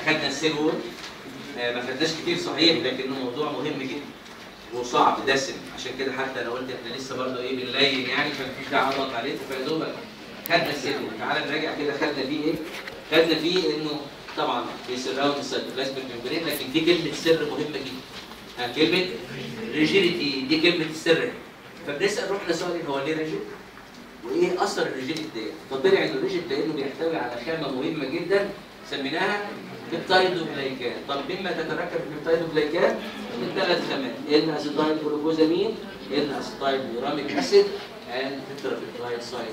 اخدنا السيل وول آه، ما خدناش كتير صحيح لكنه موضوع مهم جدا وصعب دسم عشان كده حتى انا قلت احنا لسه برضه ايه بنلين يعني فمفيش داعي اضغط عليكم فيا دوبك خدنا السيل وول تعالى نراجع كده خدنا فيه ايه؟ خدنا فيه انه طبعا بيسراوند السيتوبلازميك ممبرين لكن في كلمه سر مهمه جدا ها كلمه ريجيديتي دي كلمه السر فبنسال روحنا سؤال هو ليه ريجيد؟ وايه اثر الريجيد ده؟ فطلع انه الريجيد لانه بيحتوي على خامه مهمه جدا سميناها بيبتايدوجلايكان طب مما تتركب البيبتايدوجلايكان من ثلاث خامات ان اسيتايل جلوكوزامين ان اسيتايل يوراميك اسيد اند تترابيبتايد سايد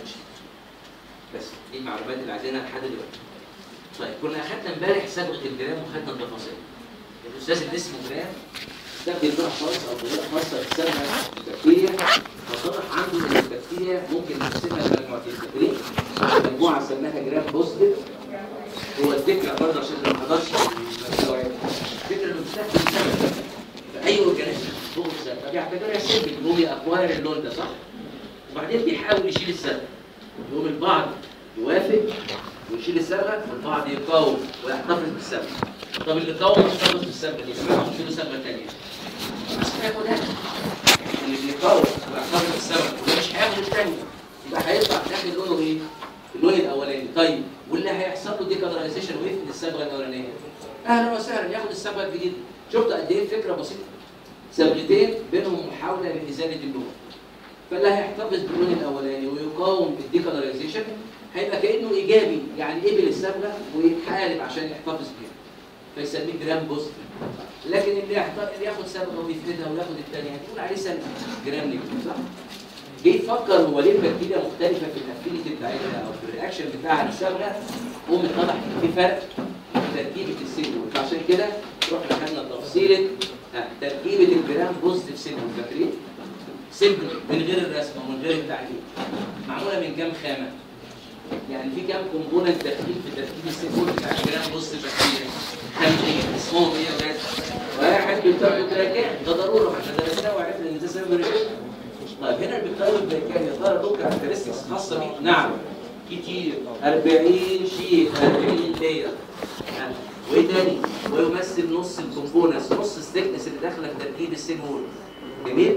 بس دي المعلومات اللي عندنا لحد دلوقتي طيب كنا اخدنا امبارح صبغه الجرام وخدنا التفاصيل الاستاذ اللي اسمه جرام استخدم نوع خاص او طريقه خاصه في صبغه البكتيريا فطرح عنده ان البكتيريا ممكن نقسمها لمجموعتين فاكرين؟ مجموعه سماها جرام بوزيتيف هو الفكره برضه عشان ما حضرش المستوعب الفكره انه بيستخدم سبب في اي اورجانيزم هو السبب فبيعتبرها سيمبل هو بيأكواير اللون ده صح؟ وبعدين بيحاول يشيل السبب يقوم البعض يوافق ويشيل الصبغه والبعض يقاوم ويحتفظ بالصبغه طب اللي قاوم ويحتفظ بالصبغه دي كمان هحط له صبغه ثانيه بس هياخدها اللي بيقاوم ويحتفظ بالصبغه وده مش هياخد الثانيه يبقى هيطلع في الاخر لونه ايه؟ اللون الاولاني طيب واللي هيحصل له ديكالرايزيشن ويفقد الصبغه الاولانيه اهلا وسهلا ياخد الصبغه الجديده شفت قد ايه الفكره بسيطه صبغتين بينهم محاوله لازاله اللون فاللي هيحتفظ باللون الاولاني ويقاوم الديكالرايزيشن هيبقى كانه ايجابي يعني قبل الصبغه ويحارب عشان يحتفظ بيها فيسميه جرام بوزيتيف لكن اللي يحت- اللي ياخد صبغه ويفقدها وياخد الثانيه هتقول عليه سلبي جرام نيجاتيف صح؟ جه يفكر هو ليه البكتيريا مختلفه في الافينيتي بتاعتها او في الرياكشن بتاعها للصبغه قوم اتضح ان في فرق في تركيبه السيل فعشان كده رحنا خدنا تفصيله آه، تركيبه الجرام بوزيتيف سيل فاكرين؟ سيمبل من غير الرسمه ومن غير التعليم معموله من كام خامه؟ يعني في كام كومبوننت داخلين في تركيب السيمبول بتاع الجرام بوزيتيف بكتيريا؟ 50 اسمهم ايه يا ولاد؟ واحد بيبتايد جلايكان ده ضروره ما احنا درسناه وعرفنا ان ده سبب الريجيشن طيب هنا البيبتايد جلايكان يا ترى له كاركترستكس خاصه بيه؟ نعم كتير 40 شيء 40 لاير وايه تاني؟ ويمثل نص الكومبوننتس نص الثيكنس اللي داخله في تركيب السيل وول جميل؟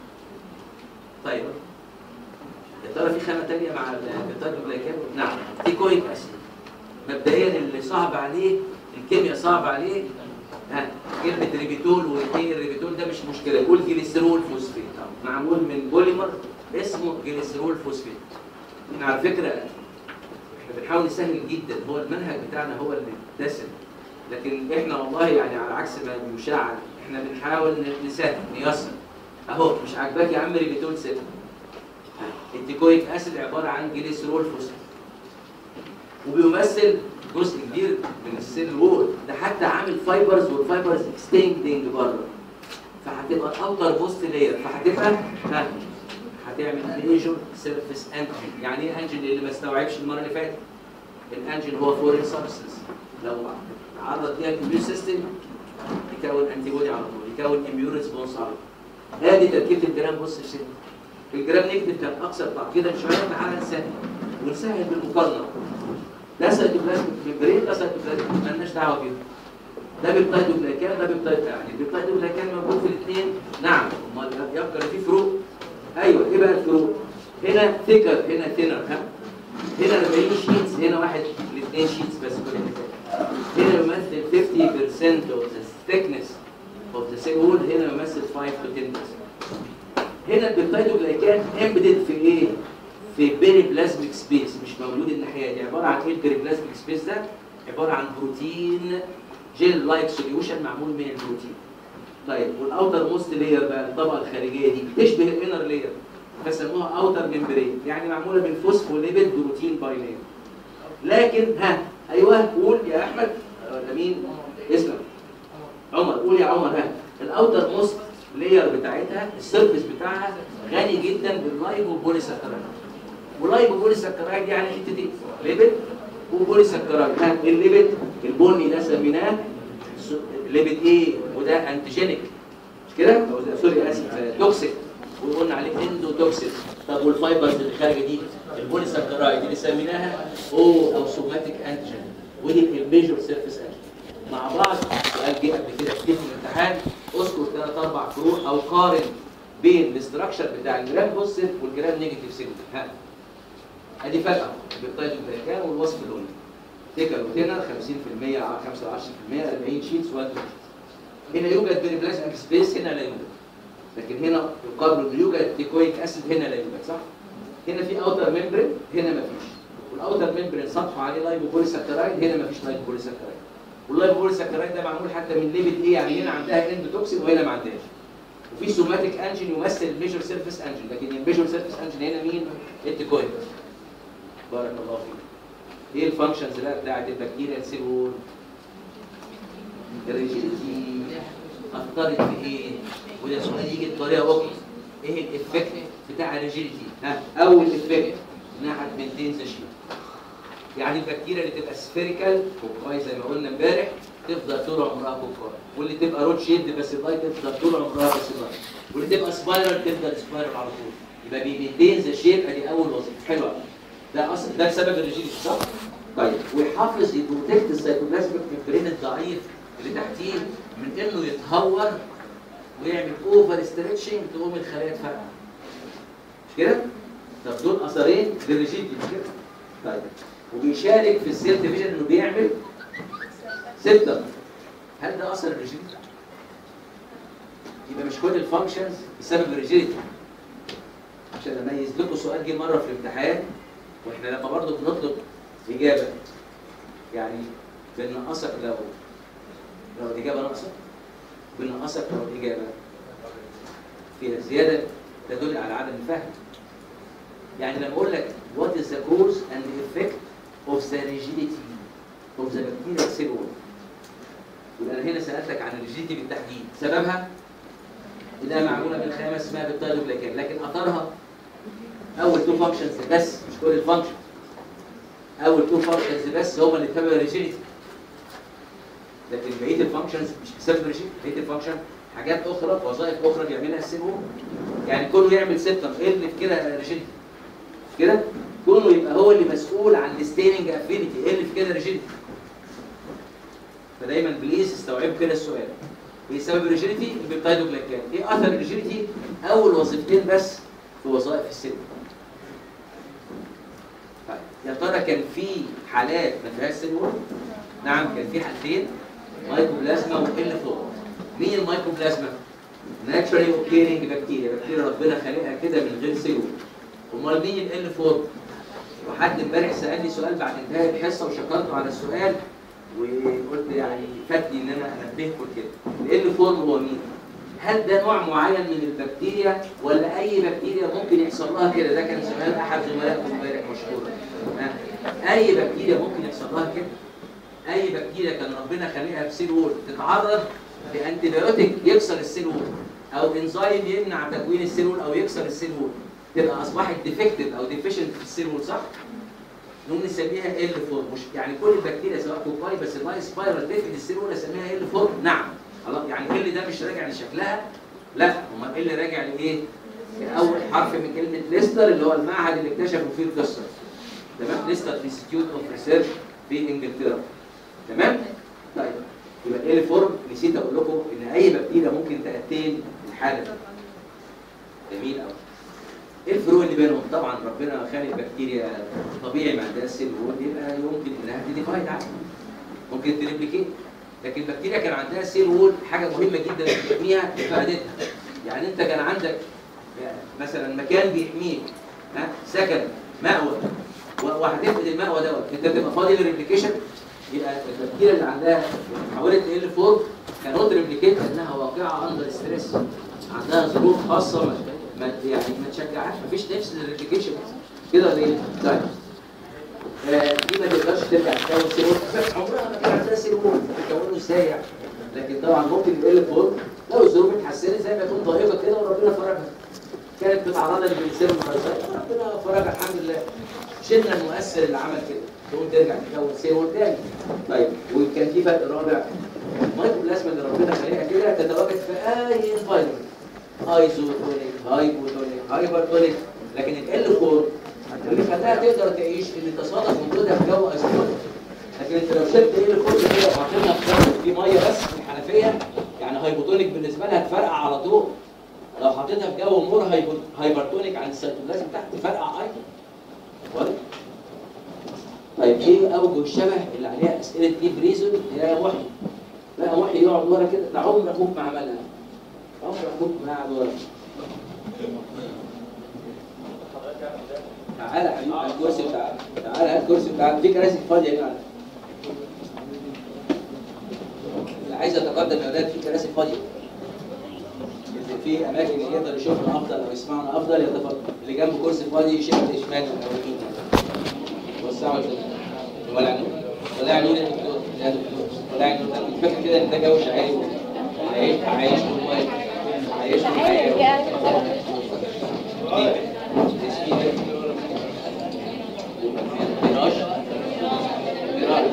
طيب يا ترى في خامه تانية مع البيبتايد جلايكان؟ نعم تيكويك اسيد مبدئيا اللي صعب عليه الكيمياء صعب عليه ها كلمه ريبيتول وايه الريبيتول ده مش مشكله قول جليسرول فوسفيت معمول من بوليمر اسمه جليسرول فوسفيت احنا على فكره احنا بنحاول نسهل جدا هو المنهج بتاعنا هو اللي دسم لكن احنا والله يعني على عكس ما بيشاع احنا بنحاول نسهل نيسر اهو مش عاجباك يا عم ريبيتول سيب التيكويك اسيد عباره عن جليسرول فوسفيت وبيمثل جزء كبير من السيل وول ده حتى عامل فايبرز والفايبرز اكستندنج بره فهتبقى الاوتر بوست لاير فهتبقى ها هتعمل ميجور سيرفيس انجن يعني ايه انجن اللي ما استوعبش المره اللي فاتت الانجن هو فورين سبستنس لو عرض ليها الاميون سيستم يكون انتي بودي على طول يكون اميون ريسبونس على طول هذه تركيبه الجرام بص يا سيدي الجرام نيجاتيف كان اكثر تعقيدا شويه تعالى نسهل ونسهل بالمقارنه ده سيتوبلازميك ميمبرين ده سيتوبلازميك مالناش دعوه بيهم ده بيبتايدوجلايكان ده بيبتايد يعني البيبتايدوجلايكان موجود في الاثنين نعم امال يبقى في فروق ايوه ايه بقى الفروق هنا ثيكر هنا ثينر ها هنا 40 شيتس هنا واحد لاثنين شيتس بس كل حاجه هنا يمثل 50% of the thickness of the cell wall هنا يمثل 5 to 10% هنا البيبتايدوجلايكان امبيدد في ايه؟ في بيريبلازميك سبيس مش موجود الناحيه دي عباره عن ايه البيريبلازميك سبيس ده؟ عباره عن بروتين جيل لايك سوليوشن معمول من البروتين. طيب والاوتر موست لاير بقى الطبقه الخارجيه دي بتشبه الانر لاير فسموها اوتر ممبرين يعني معموله من فوسفوليبيد بروتين بايلين. لكن ها ايوه قول يا احمد ولا مين؟ اسمك عمر قول يا عمر ها الاوتر موست لاير بتاعتها السيرفيس بتاعها غني جدا باللايبو بوليساكرايد ولايبو بوليساكرايد يعني حتتين ليبيد وبوليساكرايد ها الليبيد البني ده سميناه س- ليبيد ايه وده انتيجينيك مش كده أو ده- سوري اسف توكسيك وقلنا عليه اندو توكسيك طب والفايبرز اللي خارجه دي البوليساكرايد اللي سميناها او او سوماتيك انتيجين ودي الميجور سيرفيس انتيجين مع بعض سؤال جه قبل كده كتير في الامتحان اذكر ثلاث اربع فروق او قارن بين الاستراكشر بتاع الجرام بوزيتيف والجرام نيجاتيف سيجنال ها ادي فرق بالطيب البريكان والوصف الاولي تيكر وتينر 50% ع- 25% 40 شيتس 1 هنا يوجد بيريبلازميك سبيس هنا لا يوجد لكن هنا يقابل انه يوجد تيكويك اسيد هنا لا يوجد صح؟ هنا في اوتر ممبرين هنا ما فيش والاوتر ممبرين سطحه عليه لايبوبوليساكرايد هنا ما فيش لايبوبوليساكرايد واللايبوبوليساكرايد ده معمول حتى من ليفل ايه يعني هنا عندها اندوتوكسين وهنا ما عندهاش وفي سوماتيك انجين يمثل الميجور سيرفيس انجين لكن الميجور سيرفيس انجين هنا مين؟ التيكويك بارك الله فيك ايه الفانكشنز بقى بتاعت البكتيريا سيل وول الريجيديتي اثرت في ايه وده سؤال يجي بطريقه اخرى ايه الافكت بتاع الريجيديتي ها اول افكت انها هتمنتين ذا شيب يعني البكتيريا اللي تبقى سفيريكال كوكاي زي ما قلنا امبارح تفضل طول عمرها كوكاي واللي تبقى رود شيد بس اللاي تفضل طول عمرها بس اللاي واللي تبقى سبايرال تفضل سبايرال على طول يبقى بيمنتين ذا شيب ادي اول وظيفه حلوه ده اصلا ده سبب الريجيديتي صح؟ طيب ويحافظ يبروتكت السيتوبلازميك ممبرين الضعيف اللي تحتيه من انه يتهور ويعمل اوفر ستريتشنج تقوم الخلايا تفرقع مش كده؟ طب دول اثرين للريجيديتي مش كده؟ طيب وبيشارك في السيل ديفيجن انه بيعمل سيبتم هل ده اثر الريجيديتي؟ يبقى مش كل الفانكشنز بسبب الريجيديتي عشان اميز لكم سؤال جه مره في الامتحان واحنا لما برضه بنطلب اجابه يعني بننقصك لو لو الاجابه ناقصه بننقصك لو الاجابه فيها زياده تدل على عدم الفهم يعني لما اقول لك what is the cause and the effect of the rigidity of the bacterial cell wall يبقى انا هنا سالتك عن الريجيديتي بالتحديد سببها انها معموله من خامه اسمها بالتايلوجلايكان لكن اثرها اول تو فانكشنز بس مش كل الفانكشنز اول تو فانكشنز بس هم اللي تبع الريجيديتي لكن بقيه الفانكشنز مش بسبب الريجيديتي بقيه الفانكشن حاجات اخرى وظائف اخرى بيعملها السيل وول يعني كونه يعمل سيبتم ايه اللي في كده ريجيديتي كده كونه يبقى هو اللي مسؤول عن الستيننج افينيتي ايه اللي في كده ريجيديتي فدايما بليز استوعبوا كده السؤال ايه سبب الريجيديتي البيبتايدوجلايكان ايه اثر الريجيديتي اول وظيفتين بس في وظائف السيل طيب يا ترى كان في حالات ما فيهاش سيل وول نعم كان في حالتين مايكوبلازما وال فوق مين المايكوبلازما ناتشورالي اوكيرنج بكتيريا بكتيريا ربنا خالقها كده من غير سيل وول امال مين ال فوق وحد امبارح سالني سؤال بعد انتهاء الحصه وشكرته على السؤال وقلت يعني فاتني ان انا انبهكم كده ال فورم هو مين هل ده نوع معين من البكتيريا ولا اي بكتيريا ممكن يحصل لها كده ده كان سؤال احد زملائكم امبارح مشهور ها؟ اي بكتيريا ممكن يحصل لها كده اي بكتيريا كان ربنا خالقها بسيل وول تتعرض لانتيبيوتيك يكسر السيل وول او انزيم يمنع تكوين السيل وول او يكسر السيل وول تبقى اصبحت ديفكتيف او ديفيشنت في السيل وول صح؟ نقوم نسميها ال فورم مش يعني كل البكتيريا سواء كوكاي بس اللاي سبايرال تقفل السيل وول اسميها ال فورم نعم خلاص يعني ال ده مش راجع لشكلها لا امال ال راجع لايه؟ لاول حرف من كلمه ليستر اللي هو المعهد اللي اكتشفوا فيه القصه تمام ليستر انستيتيوت اوف ريسيرش في انجلترا تمام؟ طيب يبقى ال فورم نسيت اقول لكم ان اي بكتيريا ممكن تاتين الحاله دي جميل قوي ايه الفروق اللي بينهم؟ طبعا ربنا خالق بكتيريا طبيعي ما عندهاش سيل وول يبقى يمكن انها تديفايد عادي ممكن تريبليكيت لكن البكتيريا كان عندها سيل وول حاجه مهمه جدا تحميها بفائدتها يعني انت كان عندك مثلا مكان بيحميك ها سكن مأوى و- وهتفقد المأوى دوت انت تبقى فاضي للريبليكيشن يبقى البكتيريا اللي عندها حولت ال 4 كان نوت ريبليكيت لانها واقعه اندر ستريس عندها ظروف خاصه ما ما يعني ما تشجعهاش مفيش نفس للريبليكيشن كده ولا ايه؟ طيب آه، دي ما تقدرش ترجع تكون سيلول عمرها ما كان عندها سيلول تكونه ازاي يعني لكن طبعا ممكن ال 4 لو الظروف اتحسنت زي ما يكون ضائقه كده وربنا فرجها كانت متعرضه للبنسلين والفيروسات ربنا فرجها الحمد لله شلنا المؤثر اللي عمل كده تقوم ترجع تكون سيلول تاني طيب وكان في فرق رابع المايكروبلازما اللي ربنا خلقها كده تتواجد في اي انفايرمنت ايزوتونيك هايبوتونيك هايبرتونيك لكن ال 4 اللي خلاها تقدر تعيش اللي تصادف وجودها في جو ايزوتونيك لكن انت لو شلت ال 4 كده وحطيتها في جو فيه هتفرقع على طول لو حطيتها في جو مور هايبر- هايبرتونيك عن السيتوبلازم بتاعها تفرقع ايضا واضح؟ طيب ايه اوجه الشبه اللي عليها اسئله ايه بريزون يا محي لا محي يقعد ورا كده ده عمر اخوك ما عملها عمر اخوك ما قعد ورا تعالى يا حبيبي على الكرسي بتاعك تعالى هات الكرسي بتاعك في كراسي فاضيه هنا اللي عايز يتقدم يا اولاد في كراسي فاضيه اللي في اماكن يقدر يشوفنا افضل او يسمعنا افضل يتفضل اللي جنبه كرسي فاضي يشيل شمال او يمين وسعوا الدنيا ولا نور ولا نور يا دكتور يا دكتور ولا نور انا كنت فاكر كده ان ده جو شعري عايش عايش والله عايش والحياه ميراج ميراج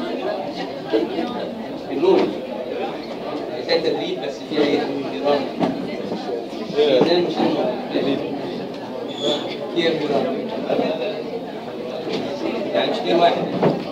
النور زي تدريب بس فيها ايه ميراج ميزان مش النور فيها ميراج يعني مش كتير واحد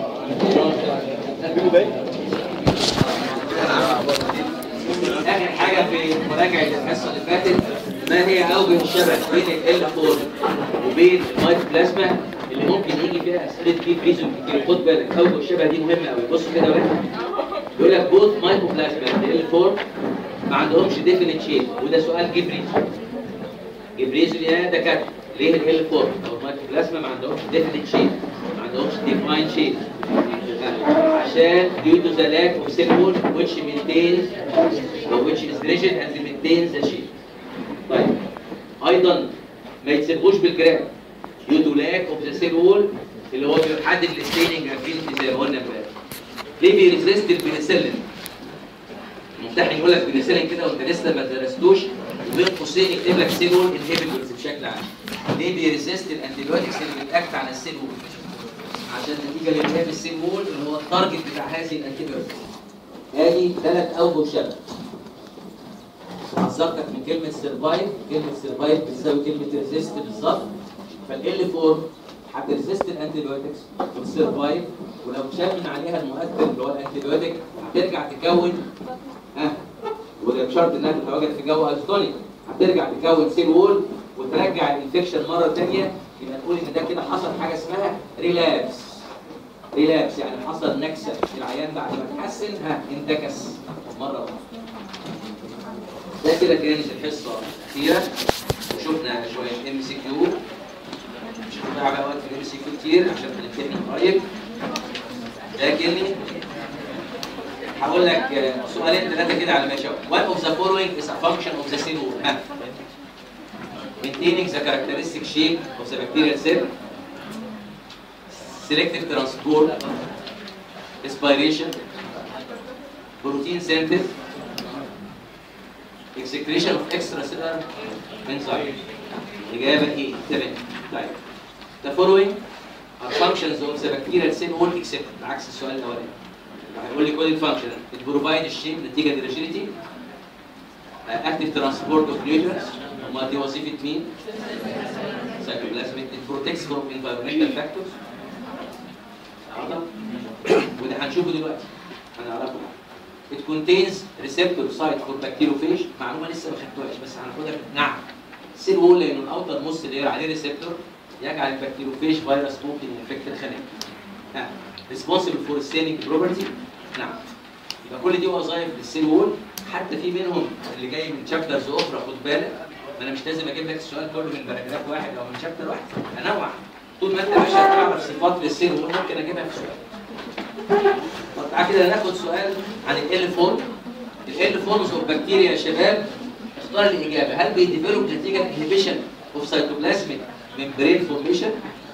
اخر حاجه في مراجعه الحصه اللي فاتت ما هي اوجه الشبه بين ال 4 وبين المايت بلازما اللي ممكن يجي فيها اسئله في بريزون كتير خد بالك اوجه الشبه دي مهمه قوي بص كده بقى يقول لك بوث مايكرو بلازما ال 4 ما عندهمش ديفينيت شيب وده سؤال جبري جبريزون يا دكاتره ليه ال 4 او المايكرو بلازما ما عندهمش ديفينيت شيب ما عندهمش ديفاين شيب عشان due to the lack of cell wall which maintains or which is rigid and maintains the shape. طيب ايضا ما يتسبقوش بالجرام due to lack of the cell wall اللي هو بيحدد الستيننج افينيتي زي ما قلنا امبارح. ليه بيريزيست البنسلين؟ الممتحن يقول لك بنسلين كده وانت لسه ما درستوش وبين قوسين يكتب لك سيل وول انهبيتورز بشكل عام. ليه بيريزيست الانتيبيوتكس اللي بتاكت على السيل وول؟ عشان نتيجه لالتهاب السيل وول اللي هو التارجت بتاع هذه الانتيبيوتكس. ادي ثلاث اوجه شبه. حذرتك من كلمه سرفايف، كلمه سرفايف بتساوي كلمه ريزيست بالظبط. فال 4 هتريزيست الانتيبيوتكس وتسرفايف ولو شال من عليها المؤثر اللي هو الانتيبيوتك هترجع تكون ها وده بشرط انها تتواجد في جو ايزوتونيك هترجع تكون سيل وول وترجع الانفكشن مره ثانيه يبقى نقول ان ده كده حصل حاجه اسمها ريلابس ريلابس يعني حصل نكسه العيان بعد ما اتحسن ها انتكس مره اخرى ده كده كانت الحصه الاخيره وشفنا شويه ام سي كيو مش هنضيع بقى وقت في الام سي كيو كتير عشان بنتكلم قريب لكن هقول لك آه، سؤالين ثلاثه كده على ما يشاء one of the following is a function of the cell wall ها maintaining the characteristic shape of the bacterial cell selective transport respiration protein synthesis excretion of extracellular enzyme إجابة إيه؟ تمام طيب the following are functions of the bacterial cell wall except عكس السؤال الأولاني هيقول لي كل الفانكشن it provide الشيب نتيجة للريجيديتي active transport of nutrients امال دي وظيفة مين؟ cytoplasmic it protects from environmental factors واضح؟ وده هنشوفه دلوقتي هنعرفه It contains receptor site for bacteriophage معلومة لسه ما خدتوهاش بس هناخدها نعم السيل وول لانه الاوتر موست اللي عليه ريسبتور يجعل البكتيروفيج فيروس ممكن ينفكت الخلايا. ها ريسبونسبل فور ستيننج بروبرتي نعم يبقى كل دي وظائف للسيل وول حتى في منهم اللي جاي من شابترز اخرى خد بالك ما انا مش لازم اجيب لك السؤال كله من باراجراف واحد او من شابتر واحد انوع طول ما انت يا باشا تعرف صفات للسيل وول ممكن اجيبها في سؤال. طب تعالى كده ناخد سؤال عن ال فورم ال فورمز اوف بكتيريا يا شباب اختار الاجابه هل بيديفلوب نتيجه انهبيشن اوف سيتوبلازميك ممبرين فورميشن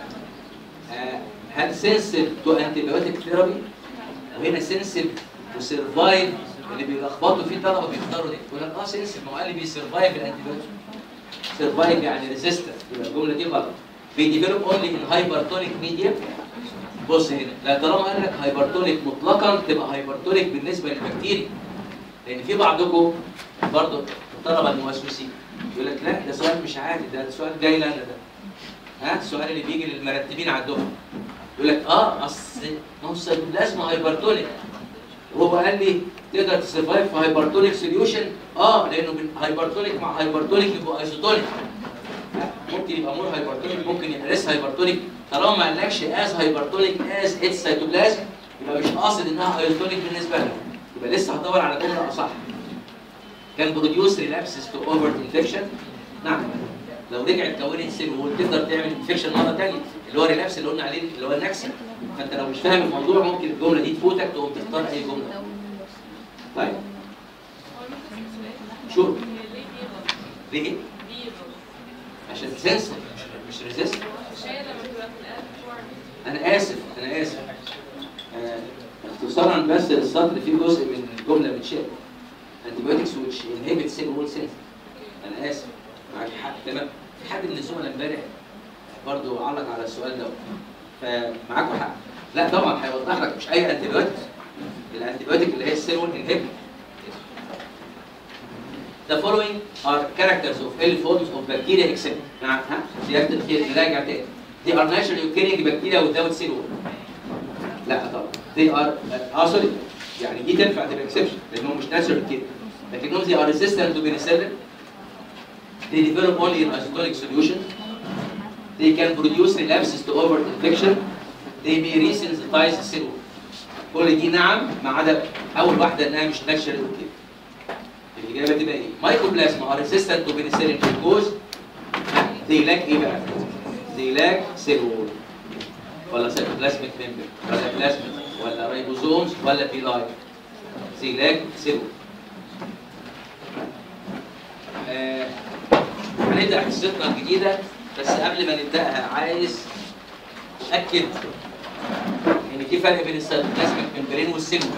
هل سنسيف تو انتيبيوتيك ثيرابي وهنا سنسيف وسرفايف اللي بيلخبطوا فيه طلبه بيختاروا دي يقول لك اه سنسيف ما هو قال لي بيسرفايف الانتيبيوتيك سرفايف يعني ريزيستنت يبقى الجمله دي غلط بيديفلوب اونلي ان هايبرتونيك ميديا بص هنا لا طالما قال لك هايبرتونيك مطلقا تبقى هايبرتونيك بالنسبه للبكتيريا لان في بعضكم برضه الطلبه الموسوسين يقول لك لا ده سؤال مش عادي ده سؤال جاي لنا ده ها السؤال اللي بيجي للمرتبين على الدفعه يقول لك اه اصل ما هو السيتوبلازما هايبرتونيك وهو قال لي تقدر تسرفايف في هايبرتونيك سوليوشن اه لانه من هايبرتونيك مع هايبرتونيك يبقوا ايزوتونيك ممكن يبقى مور هايبرتونيك ممكن يبقى ليس هايبرتونيك طالما ما قالكش از هايبرتونيك از اتس سيتوبلازم يبقى مش قاصد انها ايزوتونيك بالنسبه لك يبقى لسه هدور على جمله اصح كان بروديوس ريلابسز تو اوفر انفكشن نعم لو رجعت كونت سيل وول تقدر تعمل انفكشن مره ثانيه اللي هو ريلابس اللي قلنا عليه اللي هو النكسه فانت لو مش فاهم الموضوع ممكن الجمله دي تفوتك تقوم تختار اي جمله طيب شو ليه ايه؟ عشان سنسور مش ريزيست انا اسف انا اسف آه، اختصارا بس السطر فيه جزء من الجمله متشال antibiotics which inhibit cell wall sense انا اسف معاك حق تمام في حد من الزملاء امبارح برضه علق على السؤال ده فمعاكوا حق لا طبعا هيوضح لك مش اي انتيبيوتيك الانتيبيوتيك اللي هي السيل وول انهبيت The following are characters of ill forms of bacteria except نعم ها زيادة الخير نراجع تاني They are naturally occurring bacteria without cell wall لا طبعا They are اه سوري يعني دي تنفع تبقى exception لانهم مش natural كده لكنهم they are resistant to penicillin They develop only in isotonic solution They can produce relapses to overt infection They may resensitize the cell wall كل دي نعم ما عدا اول واحده انها مش natural كده الإجابة تبقى إيه؟ مايكروبلازما are resistant to penicillin because they lack إيه بقى؟ they lack cell wall ولا cytoplasmic membrane ولا plasmid ولا ribosomes ولا villi they lack cell wall آه، هنبدأ حصتنا الجديدة بس قبل ما نبدأها عايز أكد إن في فرق بين السيتوبلازميك ممبرين والسيل وول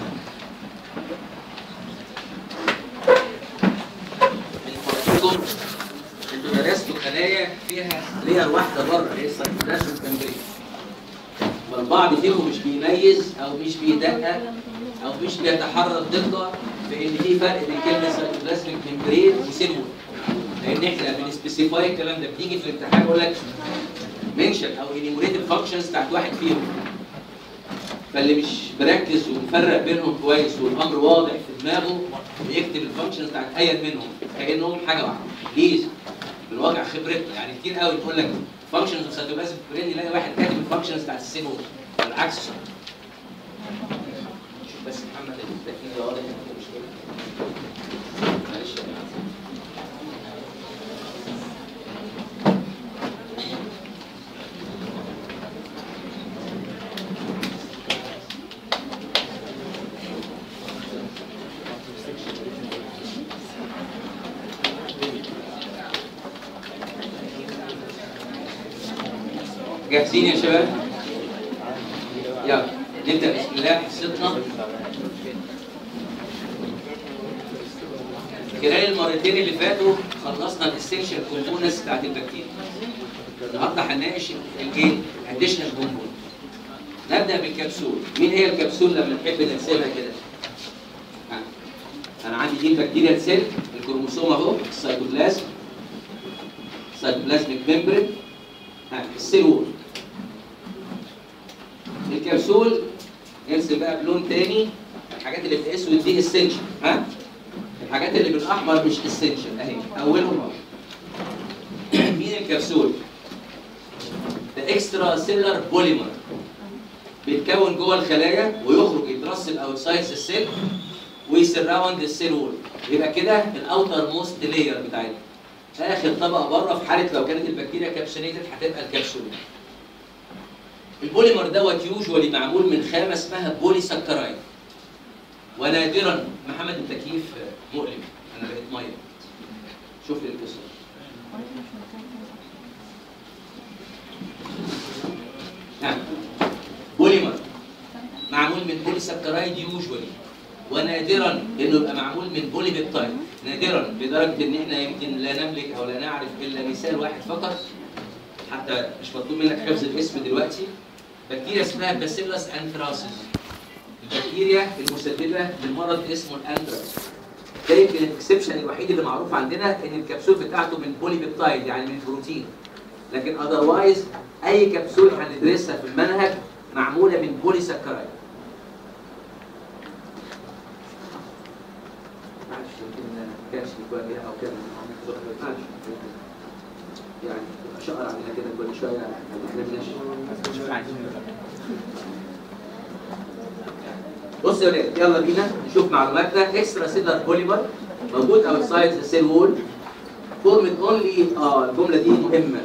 من فضلكم انتوا درستوا خلايا فيها لير واحده بره اللي هي السيتوبلازميك ممبرين والبعض فيكم مش بيميز او مش بيدقق او مش بيتحرك دقه في ان في فرق بين كلمه سيتوبلازميك ممبرين وسيل وول لان احنا بنسبيسيفاي الكلام ده بتيجي في الامتحان يقول لك منشن او انيموريتد فانكشنز بتاعت واحد فيهم فاللي مش مركز ومفرق بينهم كويس والامر واضح في دماغه بيكتب الفانكشنز بتاعت اي منهم كانهم حاجه واحده بليز من واقع خبرتنا يعني كتير قوي تقول لك فانكشنز وسيتوبلازم برين يلاقي واحد كاتب الفانكشنز بتاعت السيل وول بالعكس شوف بس محمد التركيز واضح مش كده معلش يا جماعه جاهزين يا شباب؟ يلا نبدا بسم الله حصتنا خلال المرتين اللي فاتوا خلصنا الاسنشال كومبوننتس بتاعت البكتيريا النهارده هنناقش الايه؟ اديشنال كومبوننت نبدا بالكبسول مين هي الكبسول لما نحب نرسمها كده؟ ها. انا عندي دي البكتيريا سيل الكروموسوم اهو السيتوبلازم سيتوبلازميك ممبرين ها السيل وول الكبسول نرسم بقى بلون تاني الحاجات اللي بالاسود دي اسينشال ها الحاجات اللي بالاحمر مش اسينشال اهي اولهم اهو مين الكبسول ده اكسترا سيلر بوليمر بيتكون جوه الخلايا ويخرج يترسب اوتسايد السيل ويسراوند السيل وول يبقى كده الاوتر موست لاير بتاعتنا اخر طبقه بره في حاله لو كانت البكتيريا كابسوليتد هتبقى الكبسول البوليمر دوت يوجوالي معمول من خامه اسمها بولي سكرايد ونادرا محمد التكييف مؤلم انا بقيت ميه شوف لي القصه نعم بوليمر معمول من بولي سكرايد يوجوالي ونادرا انه يبقى معمول من بولي بيبتايد نادرا لدرجه ان احنا يمكن لا نملك او لا نعرف الا مثال واحد فقط حتى مش مطلوب منك حفظ الاسم دلوقتي بكتيريا اسمها باسيلس انثراسيس البكتيريا المسببه للمرض اسمه الانثراكس ده يمكن الاكسبشن الوحيد اللي معروف عندنا ان الكبسول بتاعته من بولي بيبتايد يعني من بروتين لكن اذروايز اي كبسول هندرسها في المنهج معموله من بولي سكرايد معلش يمكن ما كانش متوجه او كان معلش يعني شقر علينا كده كل شويه احنا بنمشي بص يا ولاد يلا بينا نشوف معلوماتنا اكسترا سيلر بوليمر موجود اوتسايد ذا سيل وول فورمد اونلي اه الجمله دي مهمه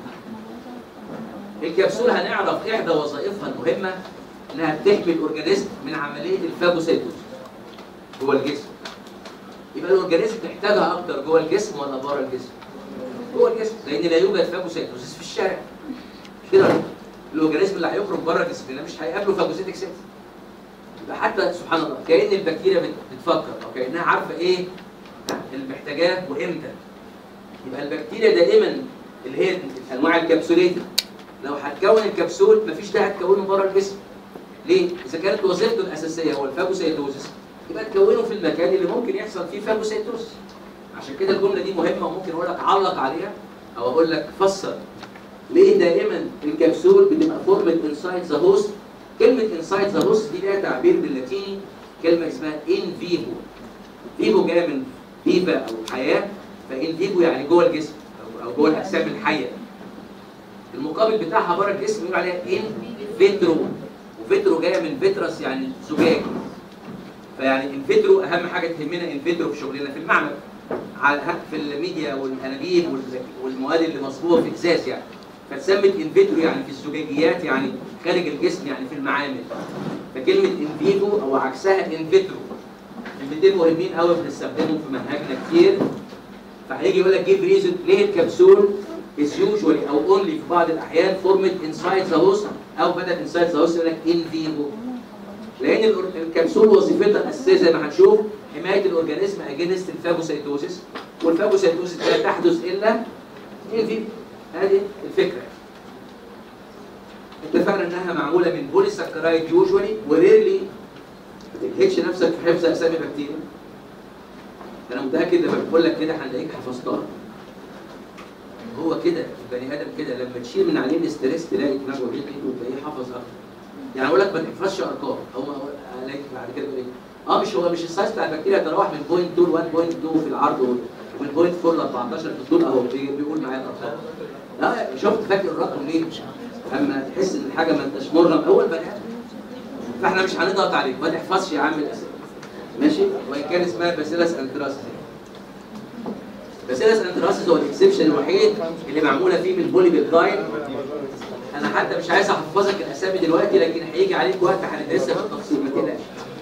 الكبسول هنعرف احدى وظائفها المهمه انها بتحمي الاورجانيزم من عمليه الفاجوسيتوز جوه الجسم يبقى الاورجانيزم محتاجها اكتر جوه الجسم ولا بره الجسم؟ جوه الجسم لان لا يوجد فاجوسيتوز في الشارع مش كده ولا إيه؟ الاورجانيزم اللي هيخرج بره جسمنا مش هيقابله فاجوسيتك سيلز يبقى حتى سبحان الله كأن البكتيريا بت- بتفكر او كأنها عارفه ايه اللي محتاجاه وامتى يبقى البكتيريا دائما اللي هي انواع الكبسولات لو هتكون الكبسول مفيش داعي تكونه بره الجسم ليه؟ اذا كانت وظيفته الاساسيه هو الفاجوسيتوزس يبقى تكونه في المكان اللي ممكن يحصل فيه فاجوسيتوزس عشان كده الجمله دي مهمه وممكن اقول لك علق عليها او اقول لك فسر ليه دائما الكبسول بتبقى فورمت انسايد ذا هوست كلمه انسايد ذا هوست دي ليها تعبير باللاتيني كلمه اسمها ان فيفو فيفو جايه من فيفا او حياه فان فيفو يعني جوه الجسم او أو جوه الاجسام الحيه المقابل بتاعها بره الجسم بيقول عليها ان فيترو وفيترو جايه من فيترس يعني زجاج فيعني ان فيترو اهم حاجه تهمنا ان فيترو في شغلنا في المعمل على في الميديا والانابيب وال- والمواد اللي مصبوغه في ازاز يعني فتسمت ان فيترو يعني في الزجاجيات يعني خارج الجسم يعني في المعامل فكلمه ان فيفو او عكسها ان فيترو كلمتين مهمين قوي بنستخدمهم في منهجنا كتير فهيجي يقول لك جيب ريزون ليه الكبسول is usually او only في بعض الاحيان formed inside the host او بدل inside the host يقول لك in vivo لان الأور- الكبسول وظيفتها الاساسيه زي ما هنشوف حمايه الاورجانيزم اجينست الفاجوسيتوزيس والفاجوسيتوزيس لا تحدث الا in vivo هذه الفكره اتفقنا انها معموله من بوليساكرايد يوجوالي وريرلي ما تجهدش نفسك في حفظ اسامي بكتيريا انا متاكد لما بقول لك كده هنلاقيك حفظتها هو كده البني ادم كده لما تشيل من عليه الاستريس تلاقي دماغه هديت وتلاقيه حافظ اكتر يعني اقول لك ما تحفظش ارقام او ما الاقيك بعد كده تقول ايه اه مش هو مش السايز بتاع البكتيريا يتراوح من بوينت 2 ل 1.2 في العرض ومن بوينت 4 ل 14 في الطول اهو بي- بيقول معايا الارقام لا شفت فاكر الرقم ليه؟ اما تحس ان الحاجه ما انتش مرغم اول بني ادم فاحنا مش هنضغط عليك ما تحفظش يا عم الاسئله ماشي وان كان اسمها باسيلس انتراسس باسيلس انتراسس هو الاكسبشن الوحيد اللي معموله فيه من بولي بيبتايد انا حتى مش عايز احفظك الاسامي دلوقتي لكن هيجي عليك وقت هندرسها بالتفصيل ما تقلقش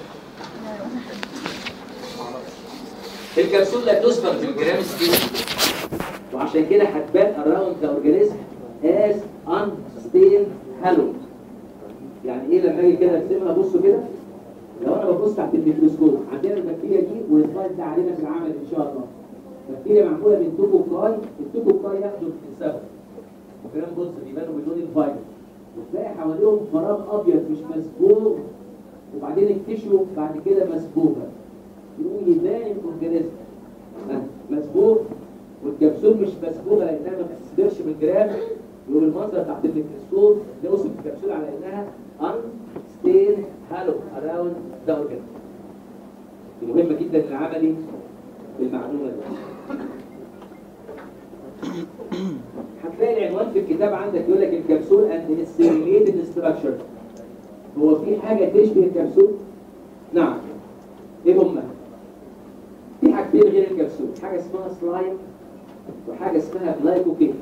الكبسول لا تسفر في الجرام ستيل وعشان كده هتبان اراوند ذا اورجانيزم از unstained halo يعني ايه لما اجي كده ارسمها بصوا كده لو انا ببص تحت الميكروسكوب عندنا البكتيريا دي والسلايد ده علينا في العمل ان شاء الله بكتيريا معموله من توكوكاي التوكوكاي ياخدوا السبب وكلام بص بيبانوا بدون الفايروس وتلاقي حواليهم فراغ ابيض مش مسبوغ وبعدين التشو بعد كده مسبوغه يقوم يبان الاورجانيزم آه، مسبوغ والكبسول مش مسبوغه لانها ما بتصدرش بالجرام يقوم المنظر تحت الميكروسكوب نوصف الكبسول على انها unstained halo around the organism دي مهمه جدا للعملي بالمعلومه دي هتلاقي العنوان في الكتاب عندك يقول لك الكبسول اند اتس ريليتد ستراكشر هو في حاجه تشبه الكبسول؟ نعم ايه هما؟ في حاجتين غير الكبسول حاجه اسمها سلايم وحاجه اسمها جلايكوكين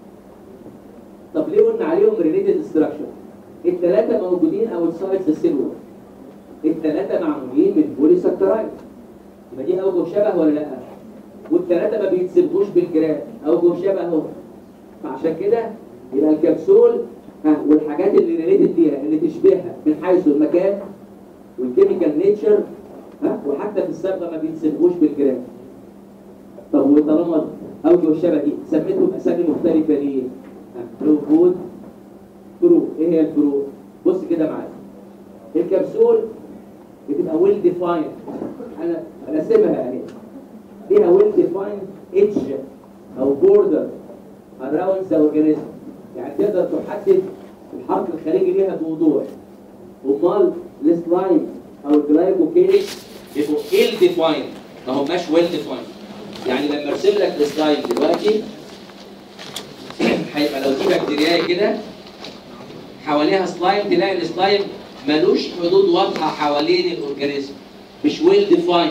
طب ليه قلنا عليهم ريليتد ستراكشر؟ الثلاثه موجودين اوتسايد ذا سيل وول الثلاثه معمولين من بوليساكرايد يبقى دي اوجه شبه ولا لا؟ والثلاثه ما بيتسبوش بالجرام اوجه شبه اهو فعشان كده يبقى الكبسول ها والحاجات اللي ريليتد ليها اللي تشبهها من حيث المكان والكيميكال نيتشر ها وحتى في الصبغه ما بيتسبقوش بالجرام طب وطالما اوجه الشبه دي سميتهم اسامي مختلفه ليه؟ ها، موجود فروق ايه هي الفروق؟ بص كده معايا الكبسول بتبقى ويل ديفايند انا راسمها يعني ليها ويل ديفايند ايدج او بوردر اراوند ذا اورجانيزم يعني تقدر تحدد الحرف الخارجي ليها بوضوح امال السلايم او الجلايكوكينيك بيبقوا ill defined ما هماش ويل ديفايند يعني لما ارسم لك السلايد دلوقتي هيبقى لو دي بكتيريا كده حواليها سلايم تلاقي السلايم ملوش حدود واضحه حوالين الاورجانيزم مش ويل ديفايند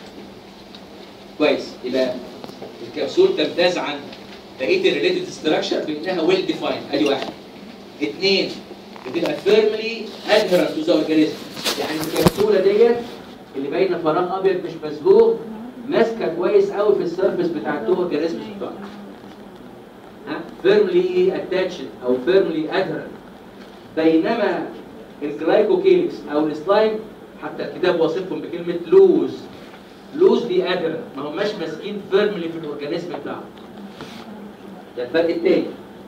كويس يبقى الكبسول تمتاز عن بقيه الريليتد ستراكشر بانها ويل ديفايند ادي واحد اثنين بتبقى فيرملي ادهرنت تو ذا اورجانيزم يعني الكبسوله ديت اللي باينه فراغ ابيض مش مسبوغ ماسكه كويس قوي في السيرفيس بتاع التو اورجانيزم بتوعها ها فيرملي اتاتشد او فيرملي ادهرنت بينما الجلايكوكيلكس او السلايم حتى الكتاب واصفهم بكلمه لوز لوز دي ادرة ما هماش ماسكين فيرملي في الاورجانيزم بتاعهم ده الفرق التاني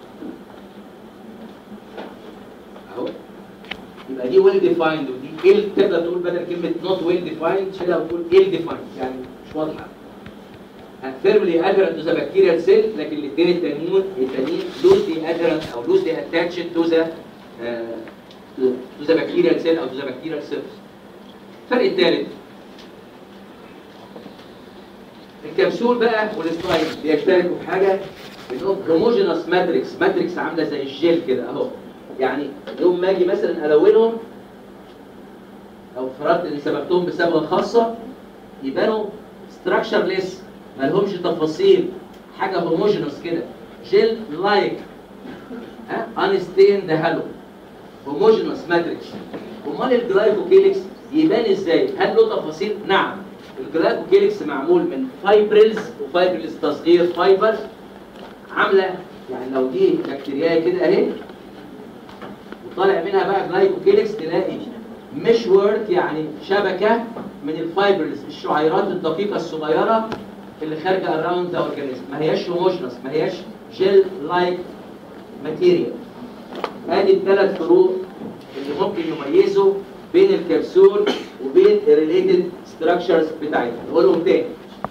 اهو يبقى دي ويل ديفايند ودي ال تقدر تقول بدل كلمه نوت ويل ديفايند شيلها وتقول ال ديفايند يعني مش واضحه فيرملي ادرنت تو ذا بكتيريال سيل لكن الاثنين التانيين التانيين لوز دي ادرنت او لوز دي اتاتشد تو ذا تو ذا بكتيريال سيل او تو ذا بكتيريال سيلز الفرق الثالث الكبسول بقى والسلايد بيشتركوا في حاجه انهم هوموجينوس ماتريكس ماتريكس عامله زي الجيل كده اهو يعني يوم ما اجي مثلا الونهم او فرضت اني سبقتهم بصبغه خاصه يبانوا ستراكشرليس ما لهمش تفاصيل حاجه هوموجينوس كده جيل لايك ها انستيند هالو هوموجينوس ماتريكس امال الجلايكوكيليكس يبان ازاي؟ هل له تفاصيل؟ نعم الجلايكوكيليكس معمول من فايبريلز وفايبريلز تصغير فايبر عامله يعني لو دي بكتيريا كده اهي وطالع منها بقى جلايكوكيليكس تلاقي مش وورد يعني شبكه من الفايبرز الشعيرات الدقيقه الصغيره اللي خارجه اراوند ذا اورجانيزم ما هياش هوموجينوس ما هياش جيل لايك ماتيريال ادي الثلاث فروق اللي ممكن يميزوا بين الكبسول وبين الريليتد ستراكشرز بتاعتها نقولهم تاني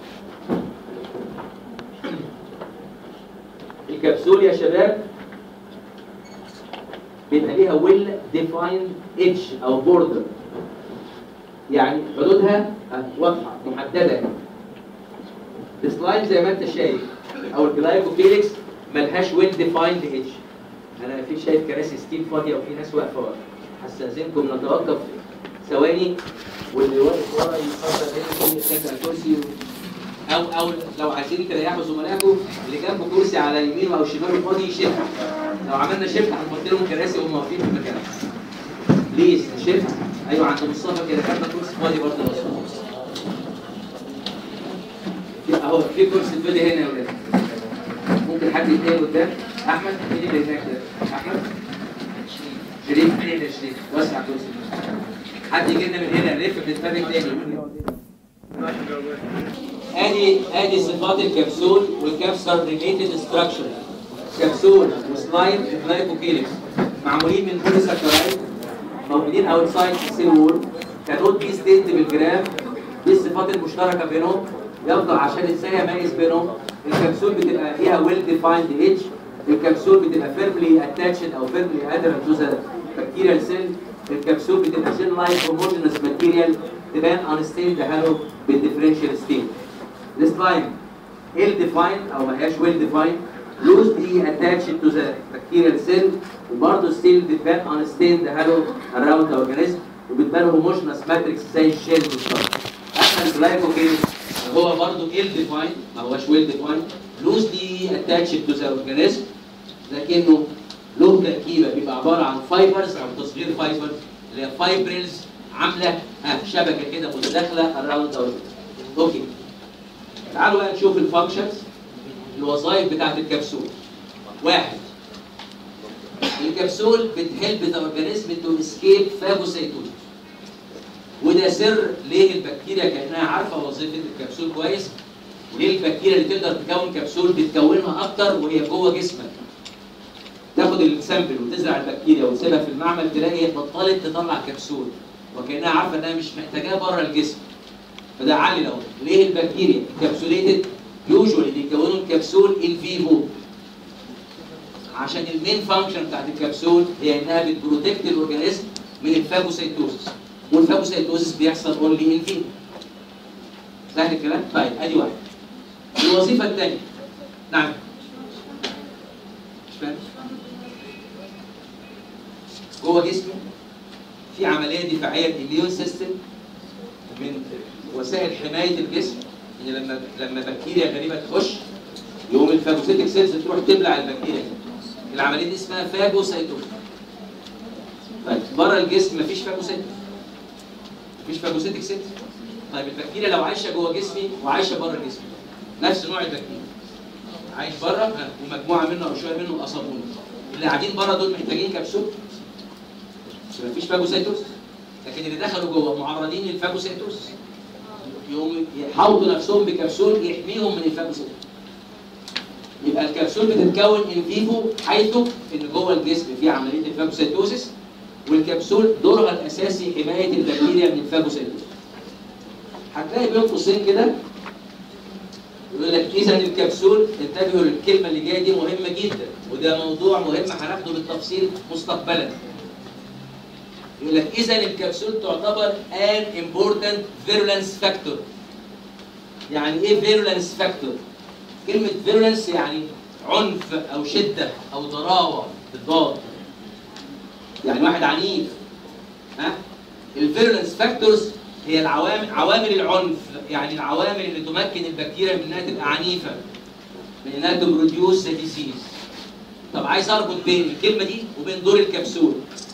الكبسول يا شباب بيبقى ليها ويل ديفايند ايدج او بوردر يعني حدودها واضحه محدده السلايم زي ما انت شايف او الجلايكوكيليكس ملهاش ويل ديفايند ايدج انا في شايف كراسي ستيل فاضيه وفي ناس واقفه ورا هستاذنكم نتوقف ثواني واللي واقف ورا يفضل هنا يتكل على الكرسي او او لو عايزين تريحوا زملائكم اللي جنبه كرسي على يمينه او شماله فاضي يشيلها لو عملنا شيفت هنحط لهم كراسي وهم واقفين في مكانهم بليز شيفت ايوه عند مصطفى كده جنبك كرسي فاضي برضه لو سمحت اهو في كرسي فاضي هنا يا ولاد ممكن حد يتنقل قدام احمد مين اللي هناك ده احمد شريف مين اللي شريف وسع كرسي حد يجي لنا من هنا نلف بنتفرج تاني ادي ادي صفات الكبسول والكبسول ريليتد ستراكشر كبسول وسلايد وجلايكوكيليكس معمولين من بوليساكرايد موجودين اوتسايد السيل وول كانوت بي ستيت بالجرام دي الصفات المشتركه بينهم يفضل عشان ازاي اميز بينهم الكبسول بتبقى ليها ويل ديفايند ايدج الكبسول بتبقى فيرملي اتاتشد او فيرملي ادرنت تو ذا بكتيريال سيل الكبسول بتبقى جين لايك هوموجينس ماتيريال تبان انستيند هالو بالديفرنشال ستيت السلايم ال ديفايند او ما هياش ويل ديفايند loosely attached to the bacterial cell وبرضه ستيل بتبان انستيند هالو اراوند ذا اورجانيزم وبتبان هوموجينس ماتريكس زي الشيل بالظبط اما الجلايكوكيليك هو برضه ال ديفايند ما هوش ويل ديفايند loosely attached to the organism لكنه له تركيبه بيبقى عباره عن فايبرز او تصغير فايبرز اللي هي فايبريلز عامله ها شبكه كده متداخله اراوند ذا اوكي تعالوا بقى نشوف الفانكشنز الوظائف بتاعت الكبسول واحد الكبسول بتهلب ذا اورجانيزم تو اسكيب فاجوسيتوز وده سر ليه البكتيريا كانها عارفه وظيفه الكبسول كويس وليه البكتيريا اللي تقدر تكون كبسول بتكونها اكتر وهي جوه جسمك تاخد السامبل وتزرع البكتيريا وتسيبها في المعمل تلاقي بطلت تطلع كبسول وكانها عارفه انها مش محتاجاها بره الجسم فده علل اهو ليه البكتيريا كابسوليتد يوجوالي بيكونوا الكبسول ان فيفو عشان المين فانكشن بتاعت الكبسول هي انها بتبروتكت الاورجانيزم من الفاجوسيتوزس والفاجوسيتوزس بيحصل اونلي ان فيفو سهل الكلام؟ طيب ادي واحد الوظيفه الثانيه نعم مش فاهم جوه جسمه في عمليه دفاعيه الاميون سيستم من وسائل حمايه الجسم ان لما لما بكتيريا غريبه تخش يقوم الفاجوسيتك سيلز تروح تبلع البكتيريا دي. العمليه دي اسمها فاجوسيتوز طيب بره الجسم مفيش فاجوسيتك مفيش فاجوسيتك سيلز طيب البكتيريا لو عايشه جوه جسمي وعايشه بره الجسم نفس نوع البكتيريا عايش بره ها، ومجموعه منه او شويه منه اصابوني اللي قاعدين بره دول محتاجين كبسول بس مفيش فاجوسيتوز لكن اللي دخلوا جوه معرضين للفاجوسيتوز يقوموا يحوطوا نفسهم بكبسول يحميهم من الفاجوسيتوز يبقى الكبسول بتتكون ان فيفو حيث ان جوه الجسم في عمليه الفاجوسيتوزيس والكبسول دورها الاساسي حمايه البكتيريا من الفاجوسيتوز هتلاقي بين قوسين كده يقول لك اذا الكبسول انتبهوا للكلمه اللي جايه دي مهمه جدا وده موضوع مهم هناخده بالتفصيل مستقبلا يقول لك اذا الكبسول تعتبر an important virulence factor يعني ايه virulence factor كلمه virulence يعني عنف او شده او ضراوه بالضاد يعني واحد عنيف ها الفيرولنس فاكتورز هي العوامل عوامل العنف يعني العوامل اللي تمكن البكتيريا من انها تبقى عنيفه من انها تبروديوس ديزيز طب عايز اربط بين الكلمه دي وبين دور الكبسول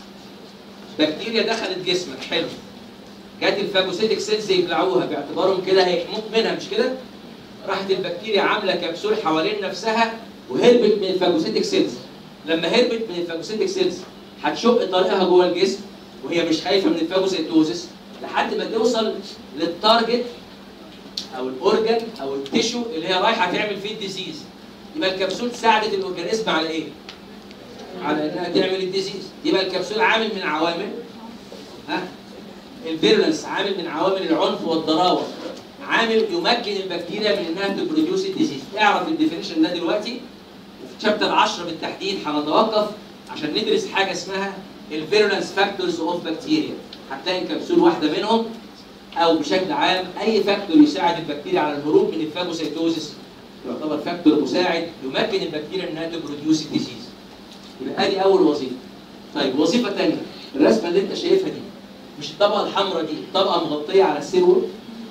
بكتيريا دخلت جسمك حلو جت الفاجوسيتك سيلز يبلعوها باعتبارهم كده هيحموك منها مش كده؟ راحت البكتيريا عامله كبسول حوالين نفسها وهربت من الفاجوسيتك سيلز لما هربت من الفاجوسيتك سيلز هتشق طريقها جوه الجسم وهي مش خايفه من الفاجوسيتوزس لحد ما توصل للتارجت او الاورجن او التيشو اللي هي رايحه تعمل فيه الديزيز يبقى الكبسول ساعدت الاورجانيزم على ايه؟ على انها تعمل الديزيز يبقى الكبسول عامل من عوامل ها الفيرلنس عامل من عوامل العنف والضراوه عامل يمكن البكتيريا من انها تبروديوس الديزيز اعرف الديفينيشن ده دلوقتي وفي شابتر 10 بالتحديد هنتوقف عشان ندرس حاجه اسمها الفيرولنس فاكتورز اوف بكتيريا هتلاقي كبسول واحده منهم او بشكل عام اي فاكتور يساعد البكتيريا على الهروب من الفاجوسيتوزس يعتبر فاكتور مساعد يمكن البكتيريا انها تبروديوس الديزيز يبقى ادي اول وظيفه طيب وظيفه ثانيه الرسمه اللي انت شايفها دي مش الطبقه الحمراء دي طبقه مغطيه على السيل وول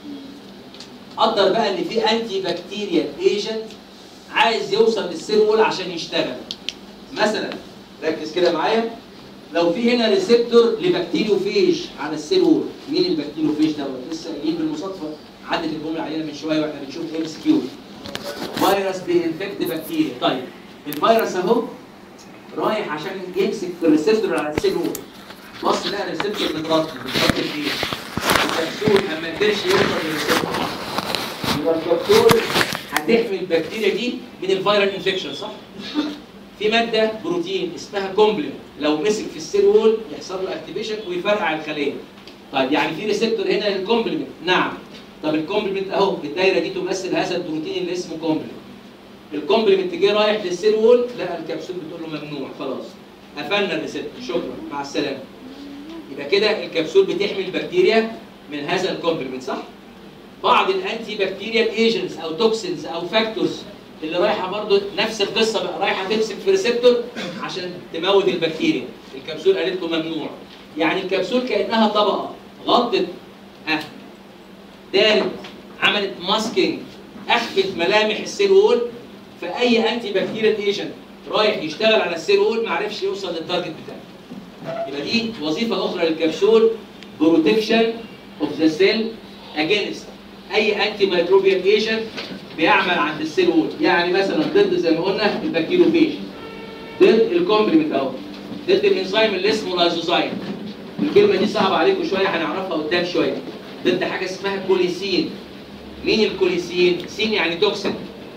قدر بقى ان في انتي بكتيريال ايجنت عايز يوصل للسيل وول عشان يشتغل مثلا ركز كده معايا لو في هنا ريسبتور لبكتيريوفيج على السيل وول مين البكتيريوفيج دوت لسه قايلين بالمصادفه عدت الجمله علينا من شويه واحنا بنشوف ام اس كيو فيروس بينفكت بكتيريا طيب الفيروس اهو رايح عشان يمسك في الريسبتور على السيل وول بص لقى الريسبتور متغطي متغطي بايه؟ الكبسول اما قدرش يوصل للريسبتور يبقى الكبسول هتحمي البكتيريا دي من الفيرال انفكشن صح؟ في ماده بروتين اسمها كومبلمنت لو مسك في السيل وول يحصل له اكتيفيشن ويفرقع الخليه. طيب يعني في ريسبتور هنا للكومبلمنت نعم. طب الكومبلمنت اهو الدايره دي تمثل هذا البروتين اللي اسمه كومبلمنت. الكومبلمنت جه رايح للسيل وول لقى الكبسول بتقول له ممنوع خلاص. قفلنا الريسبتور شكرا مع السلامه. يبقى كده الكبسول بتحمي البكتيريا من هذا الكومبلمنت صح؟ بعض الانتي بكتيريال ايجنتس او توكسينز او فاكتورز اللي رايحه برضو نفس القصه بقى رايحه تمسك في ريسبتور عشان تموت البكتيريا الكبسول قالت له ممنوع يعني الكبسول كانها طبقه غطت اه دارت عملت ماسكينج اخفت ملامح السيل وول فاي انتي بكتيريال ايجنت رايح يشتغل على السيل وول ما عرفش يوصل للتارجت بتاعه يبقى دي وظيفه اخرى للكبسول بروتكشن اوف ذا سيل اجينست اي انتي ميكروبيال ايجنت بيعمل عند السيل وول يعني مثلا ضد زي ما قلنا البكتيروفيج ضد الكومبلمنت اهو ضد الانزيم اللي اسمه لايزوزايم الكلمه دي صعبه عليكم شويه هنعرفها قدام شويه ضد حاجه اسمها كوليسين مين الكوليسين سين يعني توكسين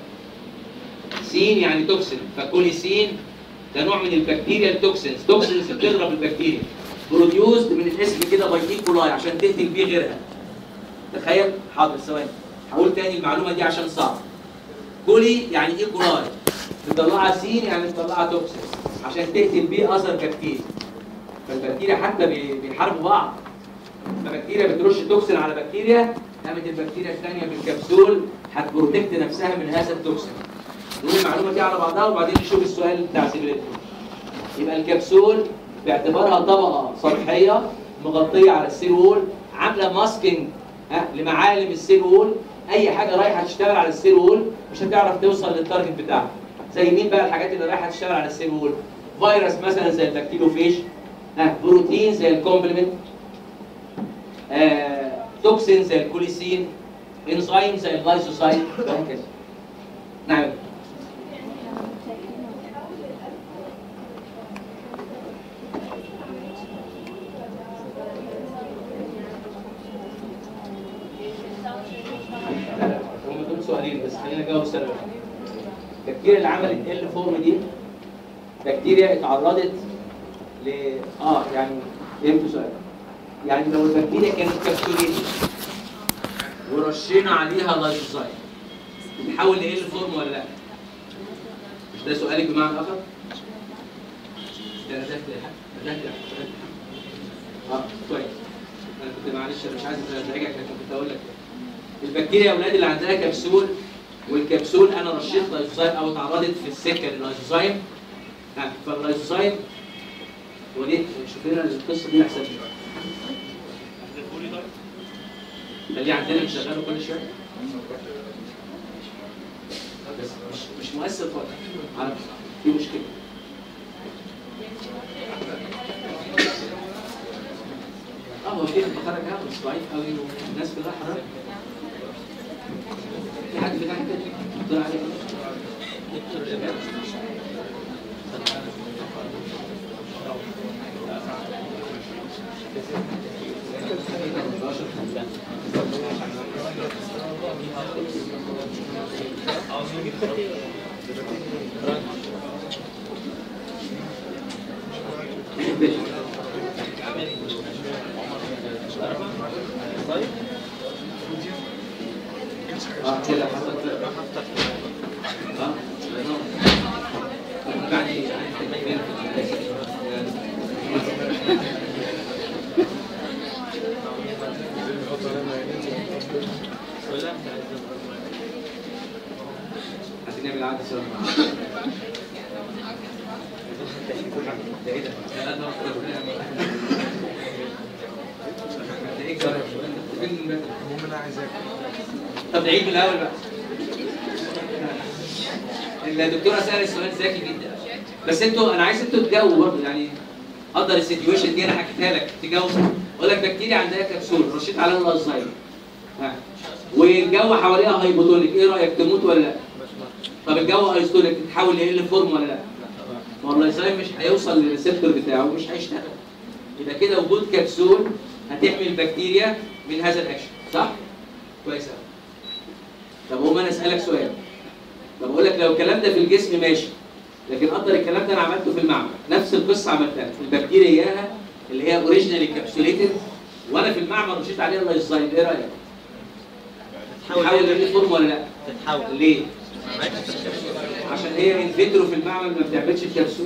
سين يعني توكسين فكوليسين ده نوع من البكتيريا التوكسينز توكسينز بتضرب البكتيريا بروديوسد من الاسم كده باي ايكولاي عشان تقتل بيه غيرها تخيل حاضر ثواني هقول تاني المعلومه دي عشان صعب كولي يعني ايه كولاي مطلعه سين يعني مطلعه توكسين عشان تقتل بيه اثر بكتيريا فالبكتيريا حتى بي- بيحاربوا بعض فبكتيريا بترش توكسين على بكتيريا قامت البكتيريا الثانيه بالكبسول هتبروتكت نفسها من هذا التوكسين نقول المعلومه دي على بعضها وبعدين نشوف السؤال بتاع سيبريتو يبقى الكبسول باعتبارها طبقه سطحيه مغطيه على السيل وول عامله ماسكينج ها لمعالم السيل وول اي حاجه رايحه تشتغل على السيل وول مش هتعرف توصل للتارجت بتاعها زي مين بقى الحاجات اللي رايحه تشتغل على السيل وول فيروس مثلا زي البكتيروفيج ها بروتين زي الكومبلمنت آه، توكسين زي الكوليسين انزيم زي اللايسوسايت وهكذا نعم لا لا هم دول سؤالين بس خلينا نجاوب سؤال واحد البكتيريا اللي عملت ال فورم دي بكتيريا اتعرضت ل اه يعني فهمت سؤال يعني لو البكتيريا كانت كبسولين ورشينا عليها لايسوسايت تتحول ل ال فورم ولا لا؟ مش ده سؤالك بمعنى اخر؟ ده ندهت ندهت اه كويس انا كنت معلش انا مش عايز ازعجك لكن كنت اقول لك البكتيريا يا اولاد اللي عندها كبسول والكبسول انا رشيت لايسوسايم او اتعرضت في السكه لللايسوسايم ها فاللايسوسايم وليه شوف لنا القصه دي احسن خليه عندنا نشغله كل شويه بس مش مش مؤثر خالص على في مشكله اه هو في بخرج هوا بس ضعيف قوي والناس كلها حرام في حد بتاع كده طلع عليه اه كده حصل كده اه بعد عايزين نعمل عقد سوا مع بعض. ده ايه ده؟ لا، ده ده ايه الجرس؟ فين المتر؟ المهم انا عايز اكل طب نعيد من الاول بقى الدكتوره سألت سؤال ذكي جدا بس انتوا انا عايز انتوا تجاوبوا برضه يعني قدر السيتويشن دي انا حكيتها لك تجاوب اقول لك بكتيريا عندها كبسول رشيت عليها الالزهايمر ها والجو حواليها هايبوتونيك ايه رايك تموت ولا لا؟ طب الجو ايستونيك تتحول ل فورم ولا لا؟ ما هو اللايزايم مش هيوصل للريسبتور بتاعه ومش هيشتغل يبقى كده وجود كبسول هتحمي البكتيريا من هذا الاكشن صح؟ كويس قوي طب هو انا اسالك سؤال طب اقول لك لو الكلام ده في الجسم ماشي لكن قدر الكلام ده انا عملته في المعمل نفس القصه عملتها البكتيريا اياها اللي هي اوريجينالي كابسوليتد وانا في المعمل رشيت عليها اللايزايم ايه رايك؟ تحول للفورم ولا لا؟ تتحول ليه؟ عشان هي انفيترو في المعمل ما بتعملش الكبسول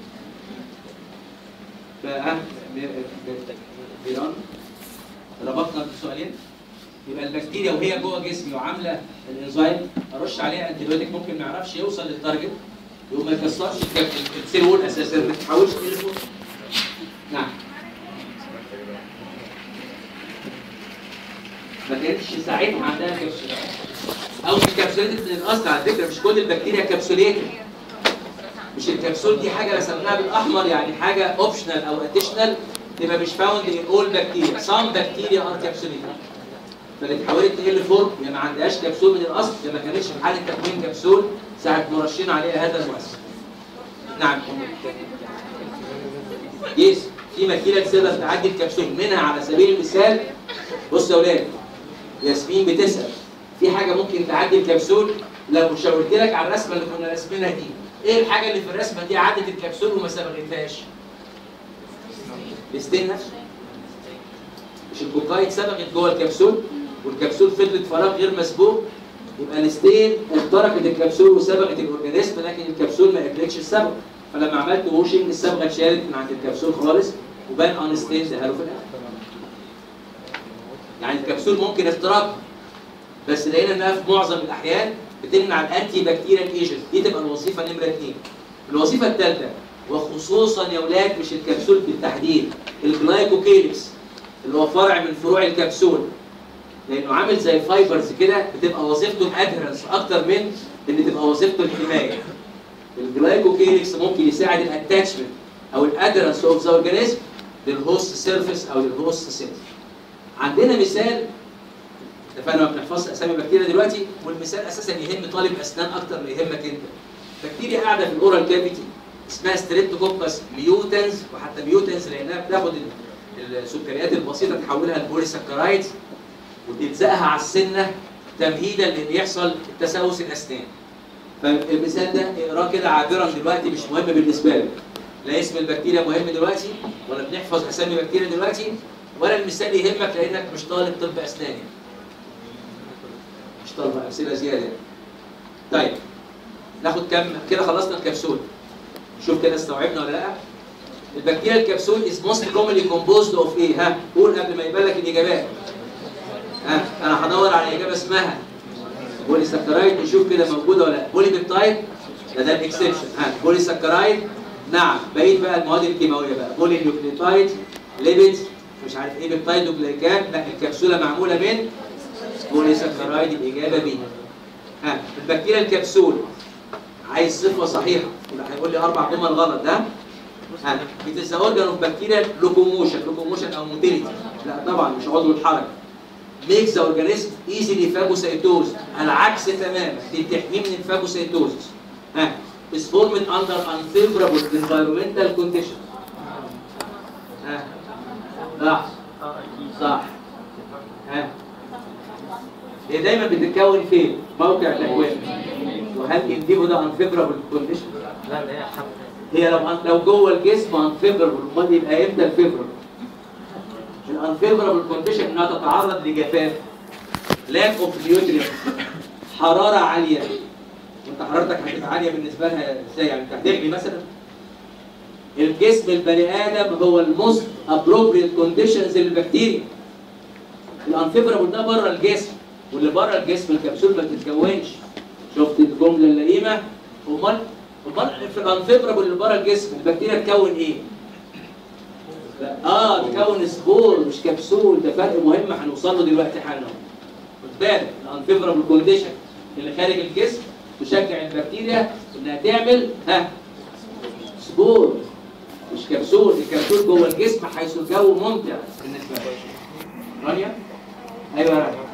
فها بيران ربطنا السؤالين يبقى البكتيريا وهي جوه جسمي وعامله الانزيم ارش عليها انتيبيوتيك ممكن ما يعرفش يوصل للتارجت يقوم ما يكسرش الكب- السيل وول اساسا ما تتحولش لفوق نعم ما كانتش ساعتها عندها كبسول او مش كبسوليتد من الاصل على فكره مش كل البكتيريا كبسوليتد مش الكبسول دي حاجه رسمناها بالاحمر يعني حاجه اوبشنال او اديشنال تبقى مش فاوند ان اول بكتيريا سام بكتيريا ار كابسوليتد فاللي اتحولت ل فورم يا ما عندهاش كبسول من الاصل يا ما كانتش في حاله تكوين كبسول ساعه ما رشينا عليها هذا المؤثر نعم يس في ماكينه تقدر تعدي الكبسول منها على سبيل المثال بص يا اولاد ياسمين بتسال في حاجه ممكن تعدي الكبسول لو شاورت لك على الرسمه اللي كنا راسمينها دي ايه الحاجه اللي في الرسمه دي عدت الكبسول وما سبقتهاش الستين نفسه مش الكوكايد سبقت جوه الكبسول والكبسول فضلت فراغ غير مسبوق يبقى الستين اخترقت الكبسول وسبقت الاورجانيزم لكن الكبسول ما قبلتش السبق فلما عملت ووشنج الصبغه اتشالت من عند الكبسول خالص وبان ان ستين ظهروا في الاخر يعني الكبسول ممكن اختراق بس لقينا انها في معظم الاحيان بتمنع الانتي بكتيريال ايجنت دي تبقى الوظيفه نمره اثنين الوظيفه الثالثه وخصوصا يا اولاد مش الكبسول بالتحديد الجلايكوكيلكس اللي هو فرع من فروع الكبسول لانه عامل زي الفايبرز كده بتبقى وظيفته الادهرنس اكتر من ان تبقى وظيفته الحمايه الجلايكوكيلكس ممكن يساعد الاتاتشمنت او الادهرنس اوف ذا اورجانيزم للهوست سيرفيس او للهوست سيل عندنا مثال اتفقنا ما بنحفظش اسامي بكتيريا دلوقتي والمثال اساسا يهم طالب اسنان اكتر ما يهمك انت بكتيريا قاعده في الاورال كافيتي اسمها ستريبتوكوكس ميوتنز وحتى ميوتنز لانها بتاخد ال- السكريات البسيطه تحولها لبوليساكرايدز وتلزقها على السنه تمهيدا لان يحصل تسوس الاسنان فالمثال ده اقراه كده عابرا دلوقتي مش مهم بالنسبه لك لا اسم البكتيريا مهم دلوقتي ولا بنحفظ اسامي بكتيريا دلوقتي ولا المثال يهمك لانك مش طالب طب اسنان يعني. مش طالب امثله زياده يعني. طيب ناخد كم كده خلصنا الكبسول شوف كده استوعبنا ولا لا البكتيريا الكبسول is most commonly composed of ايه ها قول قبل ما يبان لك الاجابات ها انا هدور على اجابه اسمها بولي سكرايد نشوف كده موجوده ولا لا بولي بيبتايد ده ده الاكسبشن ها بولي سكرايد نعم بقيت بقى المواد الكيماويه بقى بولي نيوكليوتايد ليبيدز مش عارف ايه بيبتايد وجلايكان لا الكبسوله معموله من بولي سكرايد الاجابه بي ها البكتيريا الكبسول عايز صفه صحيحه يبقى هيقول لي اربع جمل غلط ده ها بتز اورجان اوف بكتيريا لوكوموشن لوكوموشن او موتيليتي لا طبعا مش عضو الحركه ميكس ذا اورجانيزم ايزيلي فاجوسايتوز العكس تماما دي بتحميه من الفاجوسايتوز ها is formed under unfavorable environmental conditions ها صح صح ها هي دايما بتتكون فين؟ موقع تكوين وهل انديجو ده unfavorable condition؟ لا لا يا حمد هي لو لو جوه الجسم unfavorable امال يبقى امتى الفيفربل؟ الانفيفربل كونديشن انها تتعرض لجفاف لاك اوف نيوترينت حراره عاليه وانت حرارتك هتبقى عاليه بالنسبه لها ازاي يعني انت هتغلي مثلا الجسم البني ادم هو الموست ابروبريت كونديشنز للبكتيريا الانفيفربل ده بره الجسم واللي بره الجسم الكبسول ما بتتكونش شفت الجمله اللئيمه امال امال في الانفيفربل اللي بره الجسم البكتيريا تكون ايه؟ لا. اه تكون سبور مش كبسول ده فرق مهم هنوصل له دلوقتي حالا خد بالك الانفيفربل كونديشن اللي خارج الجسم تشجع البكتيريا انها تعمل ها سبور مش كبسول الكبسول جوه الجسم حيث الجو ممتع بالنسبه لك رانيا ايوه يا رانيا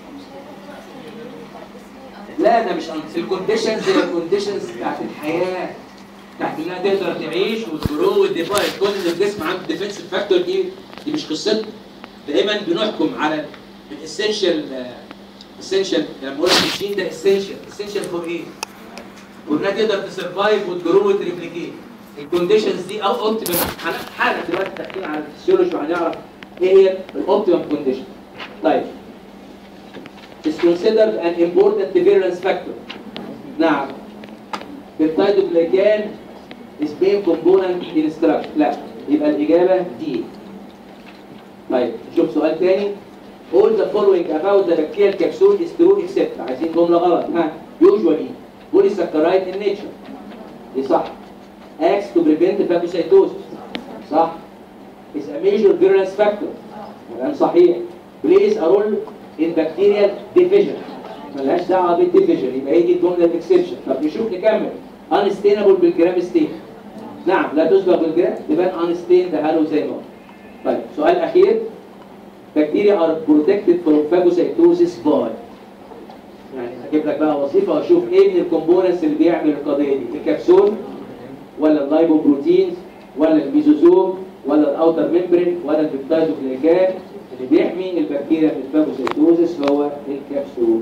لا ده مش في الكونديشنز هي الكونديشنز بتاعت الحياه بتاعت انها تقدر تعيش وتجرو والديفايد كل الجسم عنده ديفنسيف فاكتور دي دي مش قصتنا دايما بنحكم على الاسينشال اسينشال لما بقول لك الجين ده اسينشال اسينشال فور ايه؟ وانها تقدر تسرفايف وتجرو وتريبليكيت الكونديشنز دي او اوبتيمم حالا دلوقتي تحكينا على الفسيولوجي وهنعرف ايه هي الاوبتيمم كونديشن طيب is considered an important virulence factor نعم peptidoglycan is main component in structure لا يبقى الإجابة دي طيب نشوف سؤال تاني all the following about the bacterial capsule is true except عايزين جملة غلط ها usually polysaccharide in nature دي صح acts to prevent phagocytosis صح is a major virulence factor كلام صحيح plays a role in bacterial division ملهاش دعوه بالديفيجن يبقى هي دي الجمله الاكسبشن طب نشوف نكمل unstainable بالجرام ستين نعم لا تسبق بالجرام تبان unstained هالو زي ما قلنا. طيب سؤال اخير bacteria are protected from phagocytosis by يعني هجيب لك بقى وظيفه واشوف ايه من الكومبوننتس اللي بيعمل القضيه دي الكبسول ولا اللايبوبروتينز ولا الميزوزوم ولا الاوتر ميمبرين ولا البيبتايدوجليكان اللي بيحمي البكتيريا من الفاجوسيتوزس هو الكبسول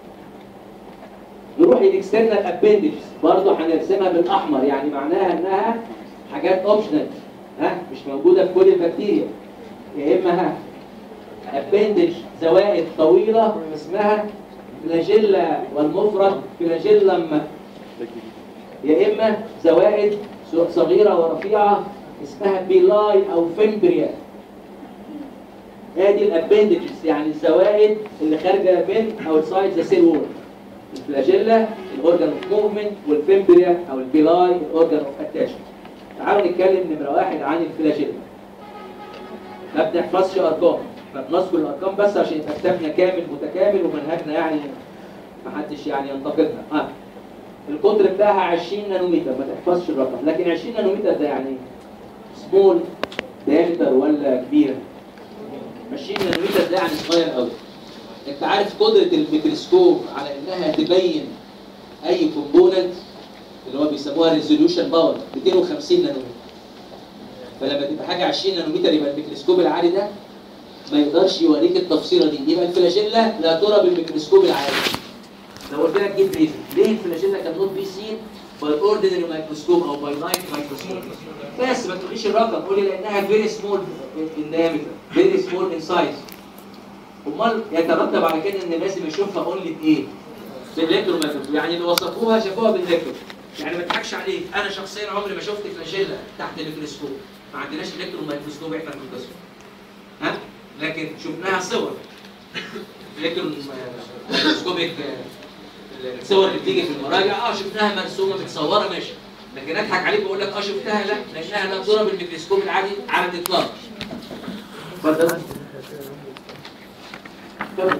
نروح للاكسترنال ابندجز برضه هنرسمها بالاحمر يعني معناها انها حاجات اوبشنال ها مش موجوده في كل البكتيريا يا اما ها ابندج زوائد طويله اسمها فلاجيلا والمفرد فلاجيلم يا اما زوائد صغيره ورفيعه اسمها بيلاي او فيمبريا ادي الابندجز يعني الزوائد اللي خارجه من اوتسايد ذا سيل وول الفلاجيلا الاورجان اوف موفمنت والفيمبريا او البيلاي الاورجان اوف اتاشمنت تعالوا نتكلم نمره واحد عن الفلاجيلا ما بنحفظش ارقام احنا بنذكر الارقام بس عشان يبقى كتابنا كامل متكامل ومنهجنا يعني ما حدش يعني ينتقدنا اه القطر بتاعها 20 نانومتر ما تحفظش الرقم لكن 20 نانومتر ده يعني سمول دايمتر ولا كبيره 20 نانومتر ده يعني صغير قوي انت عارف قدره الميكروسكوب على انها تبين اي كومبوننت اللي هو بيسموها ريزوليوشن باور 250 نانومتر فلما تبقى حاجه 20 نانومتر يبقى الميكروسكوب العالي ده ما يقدرش يوريك التفصيله دي يبقى الفلاجيلا لا ترى بالميكروسكوب العالي لو قلت لك جيب بريف ليه الفلاجيلا كان نوت بي سين باي اوردينري مايكروسكوب او باي لايت مايكروسكوب بس ما تقوليش الرقم قولي لانها فيري سمول ان دايمتر فيري سمول ان سايز امال يترتب على كده ان لازم يشوفها اونلي بايه؟ بالالكترو مايكروسكوب يعني اللي وصفوها شافوها بالالكترو يعني ما اضحكش عليك انا شخصيا عمري ما شفت فلاجيلا تحت الميكروسكوب ما عندناش الكترو مايكروسكوب احنا في القسم ها لكن شفناها صور الكترو مايكروسكوبيك الصور اللي بتيجي في المراجع اه شفناها مرسومه متصوره ماشي لكن اضحك عليك واقول لك اه شفتها لا لانها لا ترى بالميكروسكوب العادي على الاطلاق اتفضل اتفضل.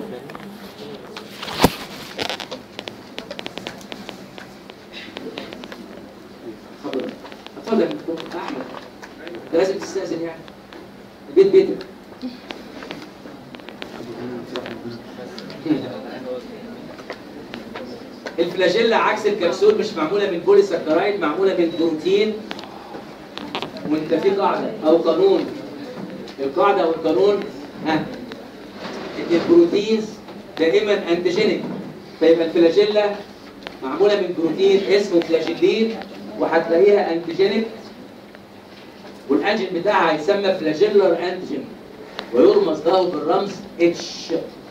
اتفضل اتفضل يا دكتور احمد انت لازم تستاذن يعني البيت بيتك الفلاجيلا عكس الكبسول مش معموله من بولي سكرايد معموله من بروتين وانت في قاعده او قانون القاعده او القانون ها ان البروتينز دائما انتيجينيك فيبقى الفلاجيلا معموله من بروتين اسمه فلاجيلين وهتلاقيها انتيجينيك والانجين بتاعها هيسمى فلاجيلر انتيجين ويرمز له بالرمز اتش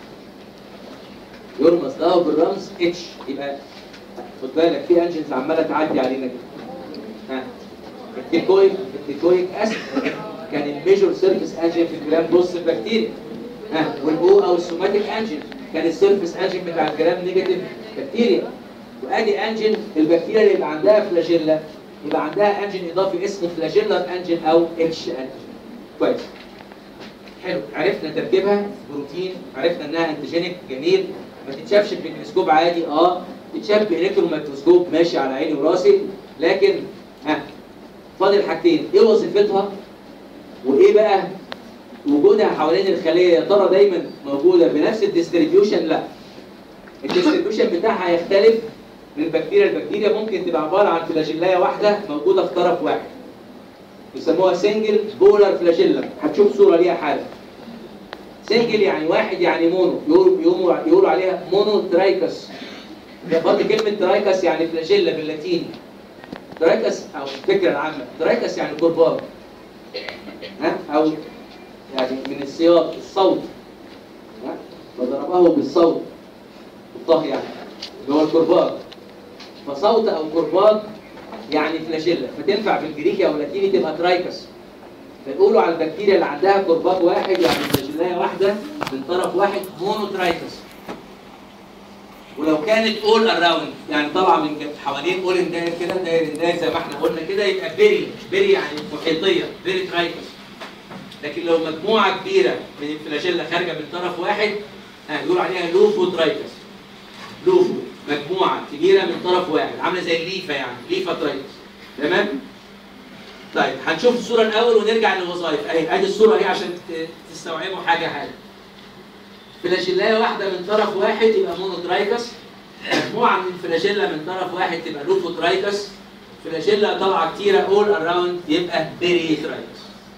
يرمز له بالرمز اتش يبقى خد بالك في انجنز عماله تعدي علينا كده ها التيكويك التيكويك اسيد كان الميجور سيرفيس انجن في الجرام بوست بكتيريا ها والاو او السوماتيك انجن كان السيرفيس انجن بتاع الجرام نيجاتيف بكتيريا وادي انجن البكتيريا اللي يبقى عندها فلاجيلا يبقى عندها انجن اضافي اسمه فلاجيلر انجن او اتش انجن كويس حلو عرفنا تركيبها بروتين عرفنا انها انتيجينيك جميل ما تتشافش بميكروسكوب عادي اه تتشاف بالكترون ميكروسكوب ماشي على عيني وراسي لكن ها فاضل حاجتين ايه وظيفتها وايه بقى وجودها حوالين الخليه يا ترى دايما موجوده بنفس الديستريبيوشن لا الديستريبيوشن بتاعها هيختلف من بكتيريا لبكتيريا ممكن تبقى عباره عن فلاجيلايه واحده موجوده في طرف واحد يسموها سنجل بولار فلاجيلا هتشوف صوره ليها حاله سنجل يعني واحد يعني مونو يقولوا يقولوا يقولوا عليها مونو ترايكس برضه كلمه ترايكس يعني فلاجيلا باللاتيني ترايكس او الفكره العامه ترايكس يعني كرباج ها او يعني من السياق الصوت ها فضربه بالصوت الطه يعني اللي هو الكرباج فصوت او كرباج يعني فلاجيلا فتنفع بالجريكي او اللاتيني تبقى ترايكس فيقولوا على البكتيريا اللي عندها كرباج واحد يعني فلاجيلايه واحده من طرف واحد مونوترايكس ولو كانت اول اراوند يعني طالعه من جنب- حوالين اول داير كده داير داير زي ما احنا قلنا كده يبقى بيري بيري يعني محيطيه بيري ترايكس لكن لو مجموعه كبيره من الفلاجيلا خارجه من طرف واحد ها يقولوا عليها لوفو ترايكس لوفو مجموعه كبيره من طرف واحد عامله زي الليفه يعني ليفه ترايكس تمام طيب هنشوف الصوره الاول ونرجع للوظائف اهي ادي الصوره اهي عشان ت- تستوعبوا حاجه حاجه فلاجيلايه واحده من طرف واحد يبقى مونوترايكس مجموعه من الفلاجيلا من طرف واحد تبقى لوفوترايكس فلاجيلا طالعه كتيره اول اراوند يبقى بيريترايكس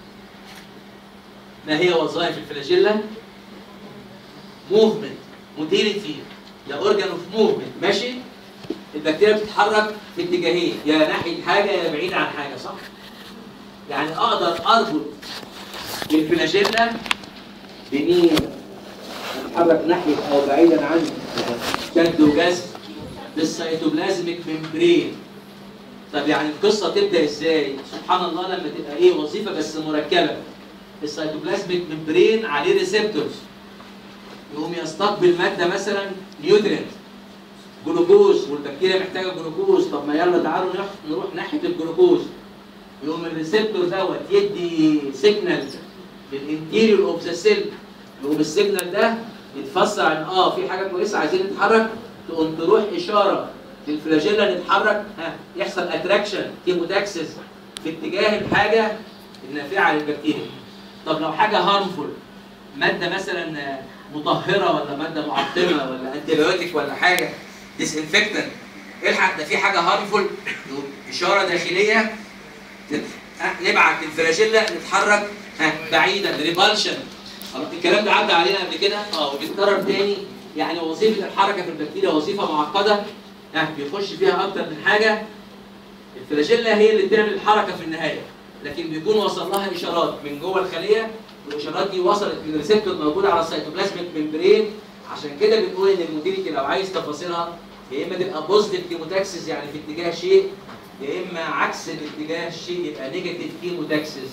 ما هي وظائف الفلاجيلا؟ موفمنت موتيليتي ده اورجان اوف موفمنت ماشي البكتيريا بتتحرك في اتجاهين يا ناحيه حاجه يا بعيد عن حاجه صح يعني اقدر اربط الفلاجيلا بمين تتحرك ناحيه او بعيدا عنه شد وجذب بالسيتوبلازميك ممبرين طب يعني القصه تبدا ازاي سبحان الله لما تبقى ايه وظيفه بس مركبه السيتوبلازميك ممبرين عليه ريسبتورز يقوم يستقبل ماده مثلا نيوترينت جلوكوز والبكتيريا محتاجه جلوكوز طب ما يلا تعالوا نح- نروح ناحيه الجلوكوز يقوم الريسبتور دوت يدي سيجنال للانتيريور اوف ذا سيل يقوم السيجنال ده يتفسر عن اه في حاجه كويسه عايزين نتحرك تقوم تروح اشاره للفلاجيلا نتحرك ها يحصل اتراكشن كيموتاكسس في اتجاه الحاجه النافعه للبكتيريا طب لو حاجه هارمفول ماده مثلا مطهره ولا ماده معقمه ولا انتيبيوتيك ولا حاجه ديسانفكتنت الحق ده في حاجه هارمفول اشاره داخليه تت- ها، نبعت الفلاجيلا نتحرك ها بعيدا ريبالشن الكلام ده عدى علينا قبل كده اه وبيتكرر تاني يعني وظيفه الحركه في البكتيريا وظيفه معقده ها بيخش فيها اكتر من حاجه الفلاجيلا هي اللي بتعمل الحركه في النهايه لكن بيكون وصل لها اشارات من جوه الخليه والاشارات دي وصلت من ريسبتور موجود على السيتوبلازميك ممبرين عشان كده بنقول ان الموتيليتي لو عايز تفاصيلها يا اما تبقى بوزيتيف كيموتاكسس يعني في اتجاه شيء يا اما عكس الاتجاه الشيء يبقى نيجاتيف كيموتاكسس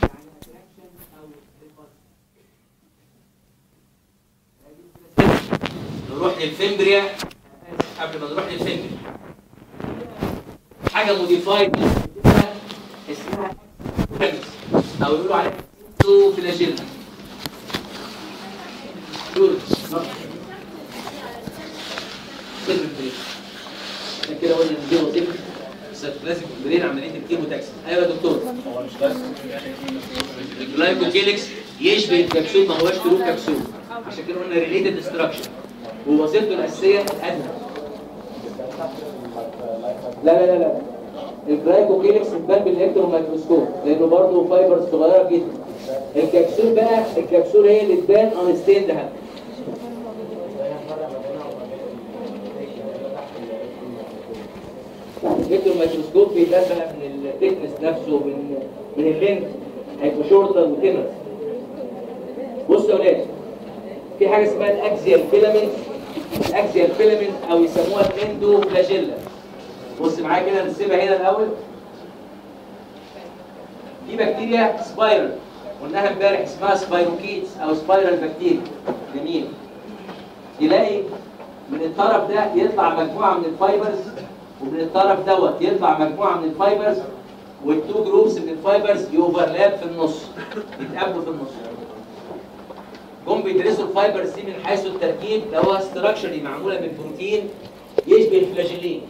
نروح للفيمبريا قبل ما نروح للفيمبريا حاجه موديفايد اسمها او يقولوا عليها تو فلاجيلا دول عشان كده قلنا ان دي وظيفه السيتوبلازميك ممبرين عمليه الكيموتاكسس ايوه يا دكتور الجلايكوكيليكس يشبه الكبسول ما هوش ترو كبسول عشان كده قلنا ريليتد ستراكشر ووظيفته الاساسيه الادنى لا لا لا لا الجلايكوكيليكس بتبان بالالكترون مايكروسكوب لانه برضه فايبرز صغيره جدا الكبسول بقى الكبسول هي اللي تبان اون ستيند هاند الالكترون مايكروسكوب بيبان بقى من الثيكنس نفسه من من اللينث هيبقى شورتر وتنر بصوا يا ولاد في حاجه اسمها الاكزيال فيلامنت الاكزيال فيلامنت او يسموها الاندو فلاجيلا بص معايا كده نسيبها هنا الاول في بكتيريا سبايرال قلناها امبارح اسمها سبايروكيتس او سبايرال بكتيريا جميل تلاقي من الطرف ده يطلع مجموعه من الفايبرز ومن الطرف دوت يطلع مجموعه من الفايبرز والتو جروبس من الفايبرز يوفرلاب في النص يتقابلوا في النص جم بيدرسوا الفايبرز دي من حيث التركيب ده هو ستراكشري معموله من بروتين يشبه الفلاجيلين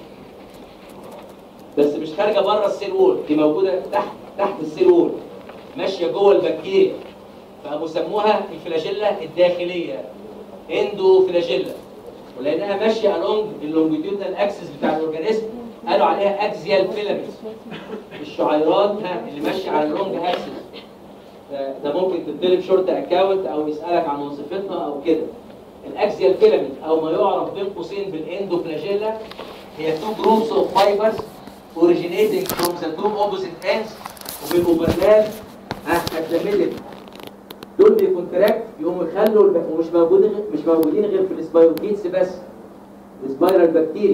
بس مش خارجه بره السيل وول دي موجوده تحت تحت السيل وول ماشيه جوه البكتيريا فقاموا سموها الفلاجيلا الداخليه اندو فلاجيلا ولانها ماشيه الونج اللونجيتيودنال اكسس بتاع الاورجانيزم قالوا عليها اكزيال فيلامنت الشعيرات ها اللي ماشيه على اللونج اكسس ده ممكن تطلب شورت اكاونت او يسالك عن وظيفتها او كده الاكزيال فيلامنت او ما يعرف بين قوسين بالاندوفلاجيلا هي تو جروبس اوف فايبرز originating from the two opposite ends وبالاوفرلاب ها اتلمدت دول بيكونتراكت يقوموا يخلوا الب... ومش موجودين مش موجودين غير في السبايروكيتس بس السبايرال بكتيريا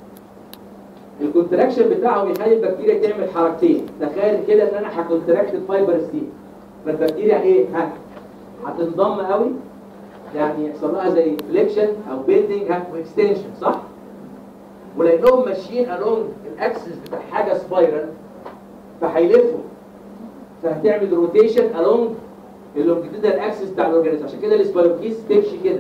الكونتراكشن بتاعهم يخلي البكتيريا تعمل حركتين تخيل كده ان انا هكونتراكت الفايبرز دي فالبكتيريا ايه ها هتنضم قوي يعني يحصل لها زي فليكشن او بيلدينج واكستنشن صح ولانهم ماشيين الونج الاكسس بتاع حاجه سبايرال فهيلفوا فهتعمل روتيشن الونج اللونجيتودنال اكسس بتاع الاورجانيزم عشان كده السبايروكيس تمشي كده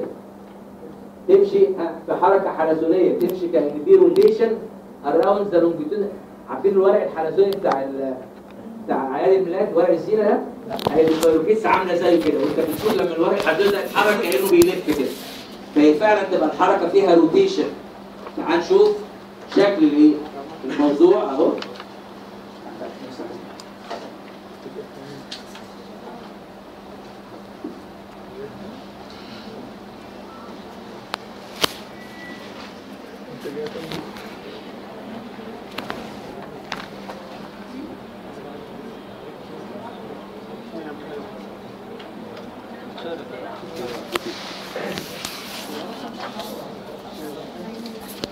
تمشي في حركه حلزونيه تمشي كان في روتيشن اراوند ذا لونجيتودنال عارفين الورق الحلزوني بتاع ال بتاع اعياد الميلاد ورق الزينه ده اهي السبايروكيس عامله زي كده وانت بتشوف لما الورق الحلزوني ده يتحرك كانه بيلف كده فهي فعلا تبقى الحركه فيها روتيشن تعال نشوف شكل الايه الموضوع اهو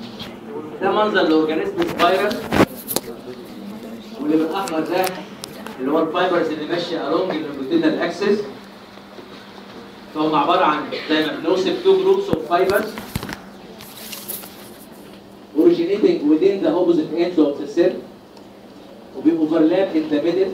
ده منظر الاورجانيزم فيروس واللي بالاحمر ده اللي هو الفايبرز اللي ماشيه along اللونجيتودينال اكسس فهم عباره عن زي ما بنوصف تو جروبس اوف فايبرز originating within the opposite ends of the cell وبيوفرلاب in the middle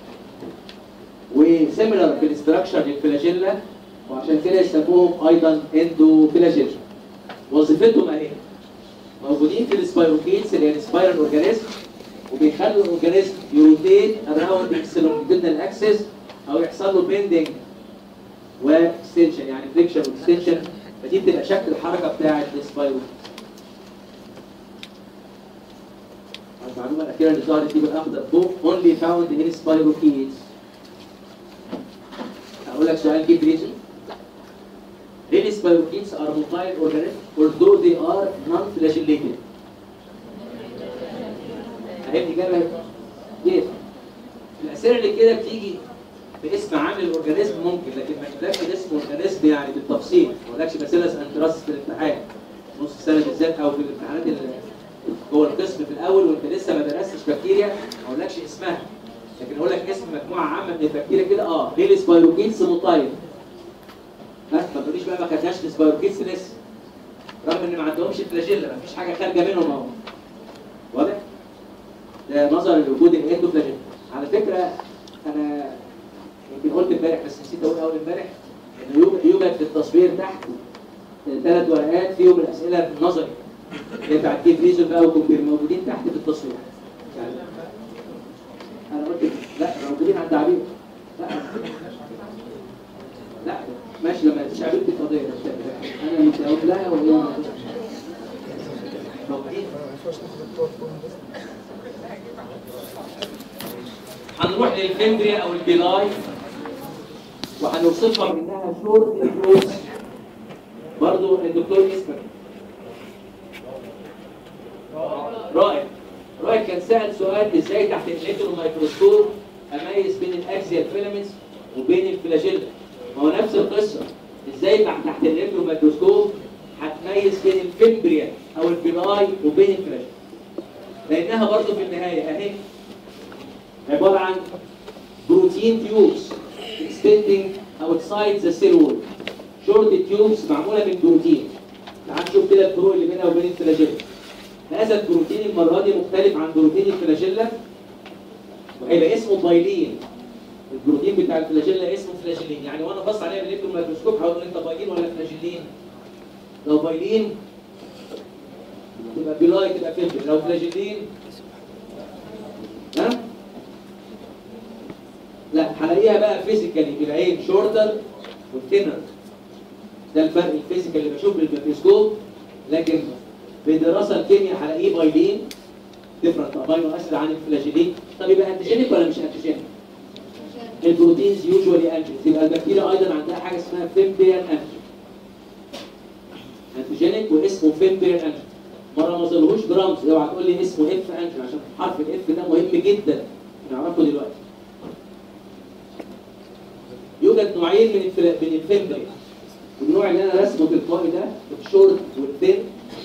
وسيميلر في الاستراكشر للفلاجيلا وعشان كده يسموهم ايضا اندوفلاجيلا وظيفتهم اهي موجودين في السبايروكيتس اللي هي السبايرال اورجانيزم وبيخلوا الاورجانيزم يروتيت اراوند اكسلونجيتودينال اكسس او يحصل له بيندنج واكستنشن يعني فليكشن واكستنشن فدي بتبقى شكل الحركه بتاعه السبايروكيتس المعلومه الاخيره اللي ظهرت دي بالاخضر فوق only found in spirochetes هقول لك سؤال كيف ريزن Really spirochetes are motile organisms although they are non-flagellated. اهي الإجابة يس الأسئلة اللي كده بتيجي باسم عامل الأورجانيزم ممكن لكن ما يجيبلكش اسم أورجانيزم يعني بالتفصيل ما يقولكش باسيلس انتراس في الامتحان نص السنة بالذات أو في الامتحانات اللي جوه القسم في الأول وأنت لسه ما درستش بكتيريا ما أقولكش اسمها لكن أقول لك اسم مجموعة عامة من البكتيريا كده أه ريلي سبايروكيتس موتايل بس ما تقوليش بقى ما خدناش السبايروكيتس لسه رغم ان ما عندهمش فلاجيلا ما فيش حاجه خارجه منهم اهو واضح؟ ده نظرا لوجود الاندوفلاجيلا على فكره انا يمكن قلت امبارح بس نسيت اقول اول امبارح ان يوجد يوجد في التصوير تحت ثلاث ورقات فيهم الاسئله النظري اللي بتاعت كيف ريزون بقى وكومبير موجودين تحت في التصوير يعني انا قلت لا موجودين عند عبيد لا لا ماشي لما مش عملت القضيه انا مش هقول لها وهي موجودة. موجودين هنروح للفندريا او البيلاي وهنوصفها بانها شورت الفلوس برضو الدكتور اسمك رائع رائع كان سأل سؤال ازاي تحت الالكترون مايكروسكوب اميز بين الاكسيال فيلامنتس وبين الفلاجيلا ما هو نفس القصه ازاي تحت تحت الالكترون مايكروسكوب هتميز بين الفيمبريا او البيلاي وبين الفلاجيلا لانها برضو في النهايه اهي عباره عن بروتين تيوبس extending outside the cell wall short tubes معموله من بروتين تعال نشوف كده الفروق اللي بينها وبين الفلاجيلا هذا البروتين المره دي مختلف عن بروتين الفلاجيلا وهيبقى اسمه بايلين البروتين بتاع الفلاجيلا اسمه فلاجيلين يعني وانا بص عليها بالالكترون مايكروسكوب هقول انت بايلين ولا فلاجيلين لو بايلين تبقى بيلاي تبقى فيلم لو فلاجيلين ها لا هلاقيها بقى فيزيكالي بالعين شورتر وثينر ده الفرق الفيزيكال اللي بشوف بالميكروسكوب لكن بدراسه الكيمياء هلاقيه بايلين ديفرنت امينو اسيد عن الفلاجيلين طب يبقى انتيجينيك ولا مش انتيجينيك؟ البروتينز يوجوالي انتيجين يبقى البكتيريا ايضا عندها حاجه اسمها فيمبير انتيجين انتيجينيك واسمه فيمبير انتيجين مره ما ظلهوش برمز اوعى تقول لي اسمه اف انتيجين عشان حرف الاف ده مهم جدا نعرفه دلوقتي يوجد نوعين من الفل... من الفيمبر النوع اللي انا رسمه تلقائي ده الشورت والثين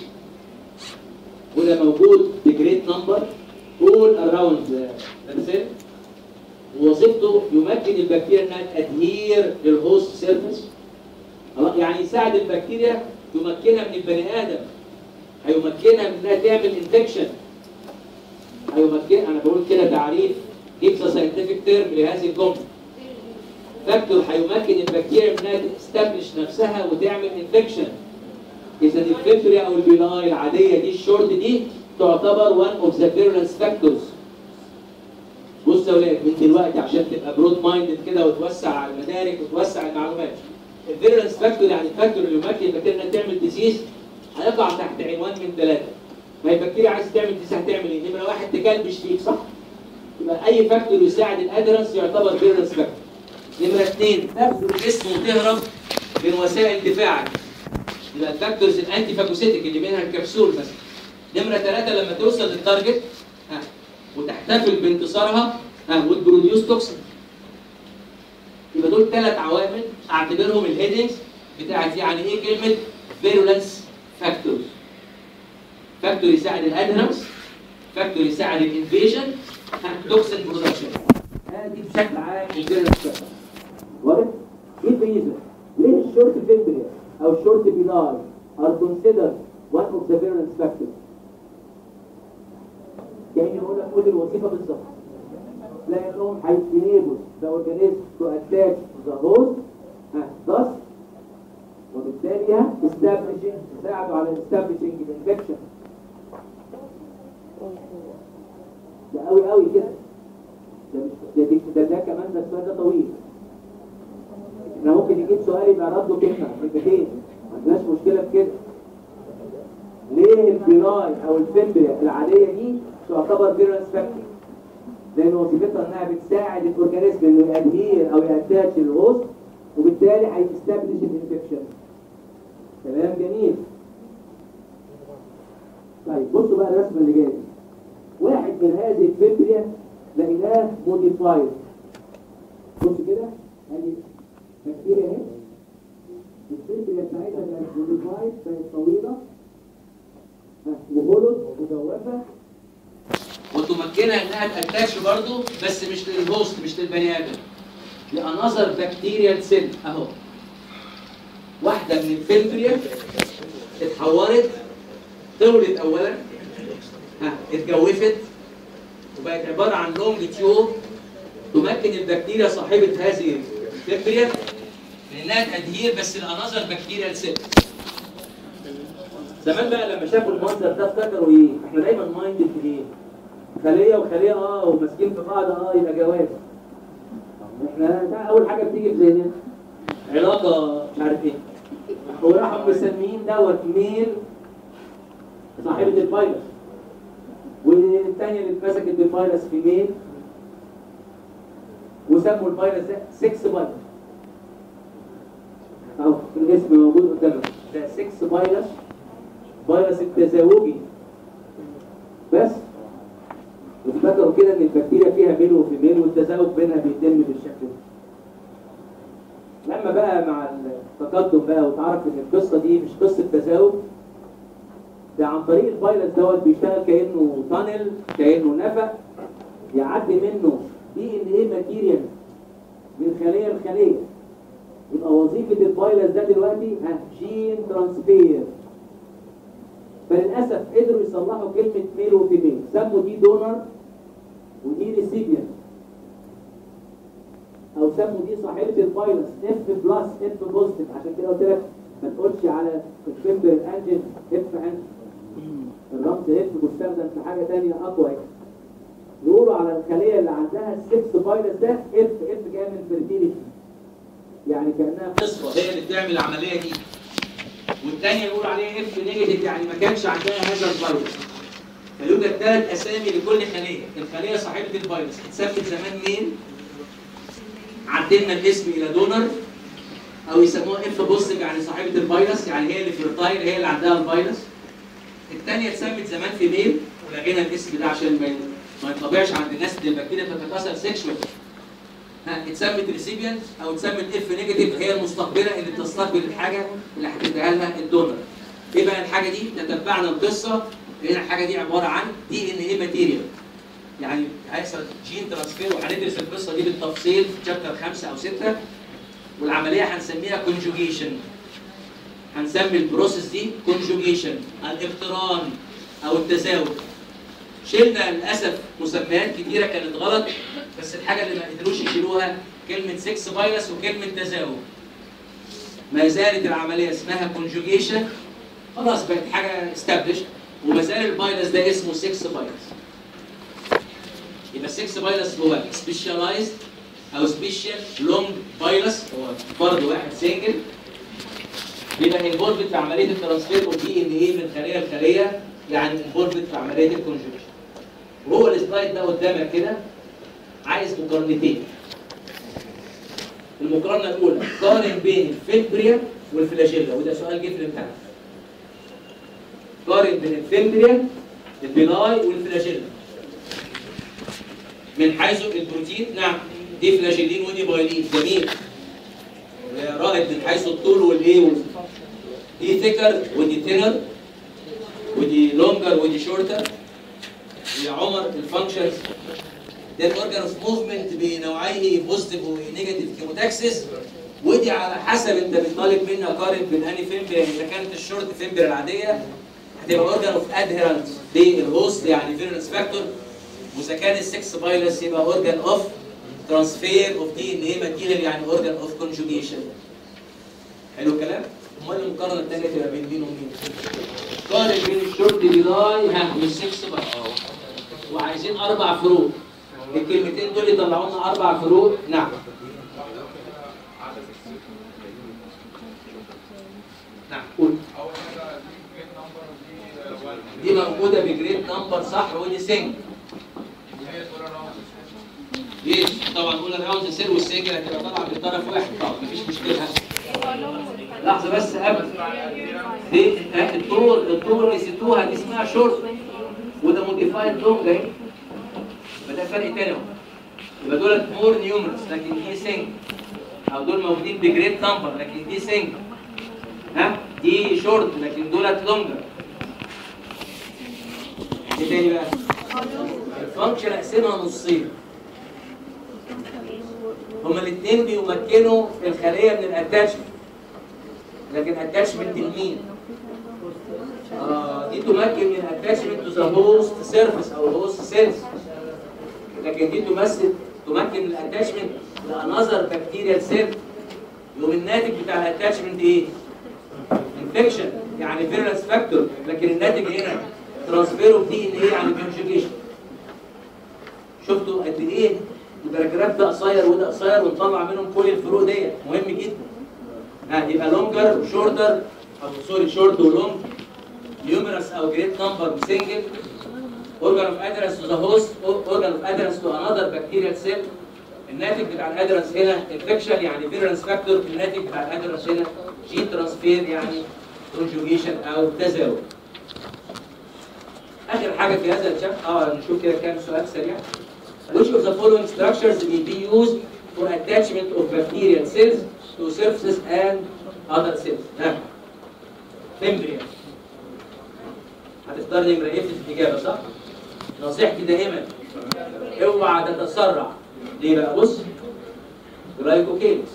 وده موجود بجريت نمبر all around the cell ووظيفته يمكن البكتيريا انها تادهير للهوست سيرفيس يعني يساعد البكتيريا يمكنها من البني ادم هيمكنها من انها تعمل انفكشن هيمكن انا بقول كده تعريف gives a scientific term لهذه الجمله فاكتور هيمكن البكتيريا من انها تستبلش نفسها وتعمل انفكشن اذا الفيبريا او البيلاي العاديه دي الشورت دي تعتبر one of the virulence factors بص يا ولاد من دلوقتي عشان تبقى برود مايندد كده وتوسع على المدارك وتوسع المعلومات الفيرنس فاكتور يعني الفاكتور اللي يمكن البكتيريا انها تعمل ديزيز هيقع تحت عنوان من ثلاثه ما هي البكتيريا عايزه تعمل ديزيز هتعمل ايه؟ نمره واحد تكلبش فيك صح؟ يبقى اي فاكتور يساعد الادرنس يعتبر فيرنس فاكتور نمره اثنين تاخد الجسم وتهرب من وسائل دفاعك يبقى الفاكتورز الانتي فاجوسيتك اللي منها الكبسول مثلا نمره ثلاثه لما توصل للتارجت ها وتحتفل بانتصارها ها وتبروديوس توكسين يبقى دول ثلاث عوامل اعتبرهم الهيدنجز بتاعت يعني ايه كلمه فيرولنس فاكتورز فاكتور يساعد الادهرنس فاكتور يساعد الانفيجن توكسين برودكشن هذه دي بشكل عام الجيرنال ستراكشر واضح؟ ايه الريزن؟ ليه الشورت فيمبريا او الشورت بيلاي are considered one of the virulence factors كأني بقول لك خد الوظيفة بالظبط لأنهم هيتنيبوا the organism to attach to the host and thus وبالتالي ها establishing يساعدوا على establishing الانفكشن ده قوي قوي كده ده مش ده, ده, ده, ده كمان ده السؤال ده طويل احنا ممكن يجيب سؤال يبقى رده كلمه كلمتين ما عندناش مشكله في كده ليه البيراي او الفيمبريا العاديه دي تعتبر فيروس فاكتور لان وظيفتها انها بتساعد الاورجانيزم انه يادهير او ياتاتش الهوست وبالتالي هيستبلش الانفكشن كلام جميل طيب بصوا بقى الرسمه اللي جايه دي. واحد من هذه الفيمبريا لقيناه موديفايد بص كده ادي بكتيريا اهي الفيمبريا بتاعتها بقت موديفايد بقت طويله ها، وهولد مجوفه وتمكنها انها تاتاتش برضه بس مش للهوست مش للبني ادم لانذر بكتيريال سيل اهو واحده من الفلفريا اتحورت طولت اولا ها اتجوفت وبقت عباره عن لونج تيوب تمكن البكتيريا صاحبه هذه الفلفريا من انها تادهير بس لانذر بكتيريال سيل زمان بقى لما شافوا المنظر ده افتكروا ايه؟ احنا دايما مايندد في ايه؟ خليه وخليه اه وماسكين في بعض اه يبقى جواز. احنا ده اول حاجه بتيجي في ذهننا علاقه مش عارف ايه. وراحوا مسميين دوت ميل صاحبه الفيروس. والثانيه اللي اتمسكت بالفيروس في ميل وسموا الفيروس ده 6 فيروس. اهو الاسم موجود قدامك ده 6 فيروس فيروس التزاوجي بس وافتكروا كده ان البكتيريا فيها ميل وفيميل والتزاوج بينها بيتم بالشكل ده لما بقى مع التقدم بقى وتعرف ان القصه دي مش قصه تزاوج ده عن طريق الفيروس دوت بيشتغل كانه تانل كانه نفق يعدي منه دي ان ايه ماتيريال من خليه لخليه يبقى وظيفه الفيروس ده دلوقتي ها جين ترانسفير فللاسف قدروا يصلحوا كلمه ميل وفيميل سموا دي دونر ودي ريسيبيان او سموا دي صاحبه الفيروس اف بلس اف بوزيتيف عشان كده قلت لك ما تقولش على الفيمبر انجن اف انجن الرمز اف مستخدم في حاجه ثانيه اقوى يقولوا على الخليه اللي عندها السكس فيروس ده اف اف جايه من فيرتيليتي يعني كانها تصفى هي اللي بتعمل العمليه دي والثانيه يقول عليها اف نيجاتيف يعني ما كانش عندها هذا الفيروس فيوجد ثلاث اسامي لكل خليه الخليه صاحبه الفيروس اتسمت زمان مين عدلنا الاسم الى دونر او يسموها اف بوزيتيف يعني صاحبه الفيروس يعني هي اللي فيرتايل هي اللي عندها الفيروس الثانيه اتسمت زمان في ميل ولغينا الاسم ده عشان ما ما ينطبعش عند الناس ان البكتيريا بتتكاثر سيكشوال ها اتسمت ريسيبيانت او اتسمت اف نيجاتيف هي المستقبله اللي بتستقبل الحاجه اللي هتديها لها الدونر ايه بقى الحاجه دي تتبعنا القصه لقينا الحاجه دي عباره عن دي ان ايه ماتيريال يعني هيحصل جين ترانسفير وهندرس القصه دي بالتفصيل في شابتر خمسه او سته والعمليه هنسميها كونجوجيشن هنسمي البروسيس دي كونجوجيشن الاقتران او التزاوج شلنا للاسف مسميات كتيره كانت غلط بس الحاجه اللي ما قدروش يشيلوها كلمه 6 فيروس وكلمه تزاوج ما زالت العمليه اسمها كونجوجيشن خلاص بقت حاجه استابلش وما زال الفيروس ده اسمه 6 فيروس يبقى 6 فيروس هو سبيشاليزد او سبيشال لونج فيروس هو فرد واحد سنجل بيبقى انفولفد في عمليه الترانسفير اوف دي ان ايه من خليه لخليه يعني انفولفد في عمليه الكونجوجيشن وهو السلايد ده قدامك كده عايز مقارنتين المقارنه الاولى قارن بين الفيمبريا والفلاجيلا وده سؤال جه في الامتحان قارن بين الفيمبريا البيلاي والفلاجيلا من حيث البروتين نعم دي فلاجيلين ودي بايلين جميل رائد من حيث الطول والايه وال- دي ثيكر ودي ثينر ودي لونجر ودي شورتر يا عمر الفانكشنز ده الاورجان اوف موفمنت بنوعيه بوزيتيف ونيجاتيف كيموتاكسس ودي على حسب انت بتطالب مني اقارن بين اني فيمبر اذا كانت الشورت فيمبر العاديه هتبقى اورجان اوف ادهيرنت للهوست يعني فيرنس فاكتور واذا كان السكس بايلس يبقى اورجان اوف ترانسفير اوف دي ان ايه ماتيريال يعني اورجان اوف كونجوجيشن حلو الكلام؟ امال المقارنه الثانيه تبقى بين مين ومين؟ قارن بين الشورت ديلاي ها والسكس بايلس وعايزين اربع فروق الكلمتين دول يطلعوا لنا اربع فروق نعم نعم قول اول حاجه دي جريد نمبر ودي دي موجوده بجريد نمبر صح ودي سنج هي تقول انا يس طبعا قلنا الراوند سير والسنجل هتبقى طالعه من طرف واحد طبعا مفيش مشكله لحظه بس قبل دي آه، الطول الطول اللي نسيتوها دي اسمها شورت وده موديفايد لونج اهي فده فرق تاني اهو يبقى دولت مور نيومرس لكن دي سنج او دول موجودين بجريد نمبر لكن دي سنج ها دي شورت لكن دولت لونجر ايه تاني بقى؟ الفانكشن اقسمها نصين هما الاثنين بيمكنوا الخليه من الاتاتشمنت لكن اتاتشمنت لمين؟ آه دي تمكن من الاتاتشمنت تو ذا هوست سيرفيس او هوست سيلز لكن دي تمثل تمكن من الاتاتشمنت لانذر بكتيريال سيل يوم الناتج بتاع الاتاتشمنت ايه؟ انفكشن يعني فيرنس فاكتور لكن الناتج هنا ترانسفير اوف دي ان ايه يعني كونجوجيشن شفتوا قد ايه الباراجراف ده قصير وده قصير ونطلع منهم كل الفروق ديت مهم جدا ها يبقى لونجر وشورتر او سوري شورت ولونج نيومرس او جريت نمبر وسنجل اورجان اوف ادرس تو ذا هوست اورجان اوف ادرس تو انذر بكتيريال سيل الناتج بتاع الادرس هنا انفكشن يعني فيرنس فاكتور الناتج بتاع الادرس هنا جين ترانسفير يعني كونجوجيشن او تزاوج اخر حاجه في هذا الشابتر اه نشوف كده كام سؤال سريع Which of the following structures may be used for attachment of bacterial cells to surfaces and other cells؟ ها membrane هتختار نمرة ايه في الإجابة صح؟ نصيحتي دائما اوعى تتسرع ليه بقى بص جلايكوكيلكس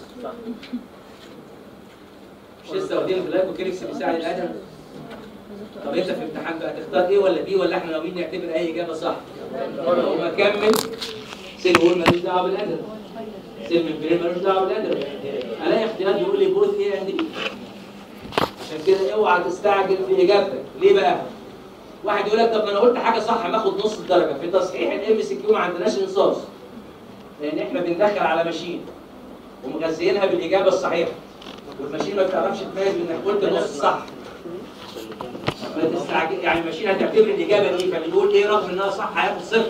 مش لسه واخدين جلايكوكيلكس بيساعد الادم طب انت في الامتحان بقى تختار ايه ولا بي ولا احنا ناويين نعتبر اي اجابه صح؟ هو كمل سيل هول ملوش دعوه بالادب سيل من برين ملوش دعوه بالادب الاقي اختيار بيقول لي بوث ايه عندي عشان كده اوعى تستعجل في اجابتك ليه بقى؟ واحد يقول لك طب ما انا قلت حاجه صح ماخد نص الدرجه في تصحيح الام سي كيو ما عندناش انصاص لان احنا بندخل على ماشين ومغذيينها بالاجابه الصحيحه والماشين ما بتعرفش تميز انك قلت نص صح ما تستعجل يعني الماشين هتعتبر الاجابه دي فبنقول ايه رغم انها صح هياخد صفر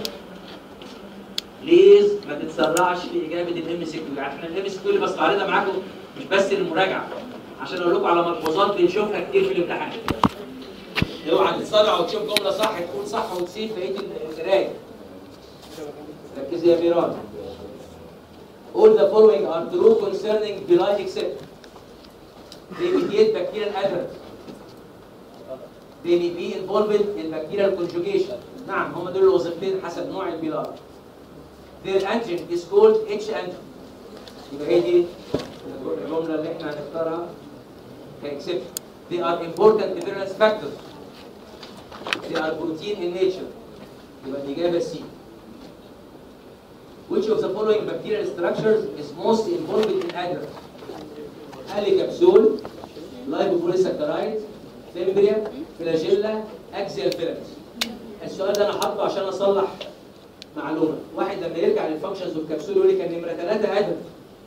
بليز ما تتسرعش في اجابه الام سي كيو يعني احنا الام سي كيو اللي بستعرضها معاكم مش بس للمراجعه عشان اقول لكم على ملحوظات بنشوفها كتير في الامتحان اوعى تتسرع وتشوف جمله صح تقول صح وتسيب بقيه القرايه ركزي يا ميران All the following are true concerning villi except they mediate bacterial adherence they may be involved in bacterial conjugation نعم هم دول الوظيفتين حسب نوع البلاد their antigen is called H antigen يبقى هي دي الجملة اللي احنا هنختارها كاكسبت they are important difference factors they are protein in nature يبقى الإجابة C which of the following bacterial structures is most involved in adherence هاليكابسول لايبوبوليساكرايد فيمبريا فلاجيلا اكسيال فيلمز السؤال ده انا حاطه عشان اصلح معلومه واحد لما يرجع للفانكشنز والكبسول يقول لي كان نمره ثلاثه ادم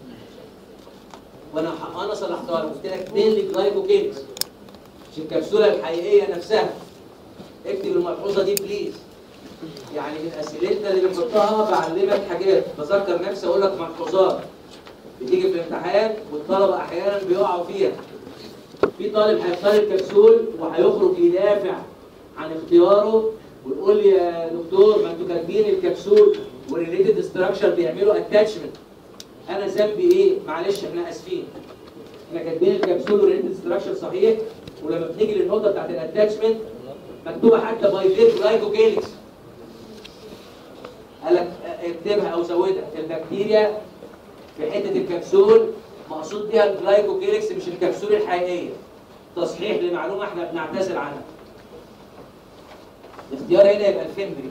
وانا ح- انا صلحتها له قلت لك اثنين لجلايكوكينز مش الكبسوله الحقيقيه نفسها اكتب الملحوظه دي بليز يعني من اسئلتنا اللي بنحطها بعلمك حاجات بذكر نفسي اقول لك ملحوظات بتيجي في الامتحان والطلبه احيانا بيقعوا فيها في طالب هيختار الكبسول وهيخرج يدافع عن اختياره ويقول لي يا دكتور ما انتوا كاتبين الكبسول والريليتد ستراكشر بيعملوا اتاتشمنت انا ذنبي ايه؟ معلش احنا اسفين احنا كاتبين الكبسول والريليتد ستراكشر صحيح ولما بنيجي للنقطه بتاعت الاتاتشمنت مكتوبه حتى باي فيت جلايكوكيلكس قال لك اكتبها او زودها البكتيريا في حته الكبسول مقصود بيها الجلايكوكيلكس مش الكبسول الحقيقيه تصحيح لمعلومه احنا بنعتذر عنها الاختيار هنا يبقى الفيمبري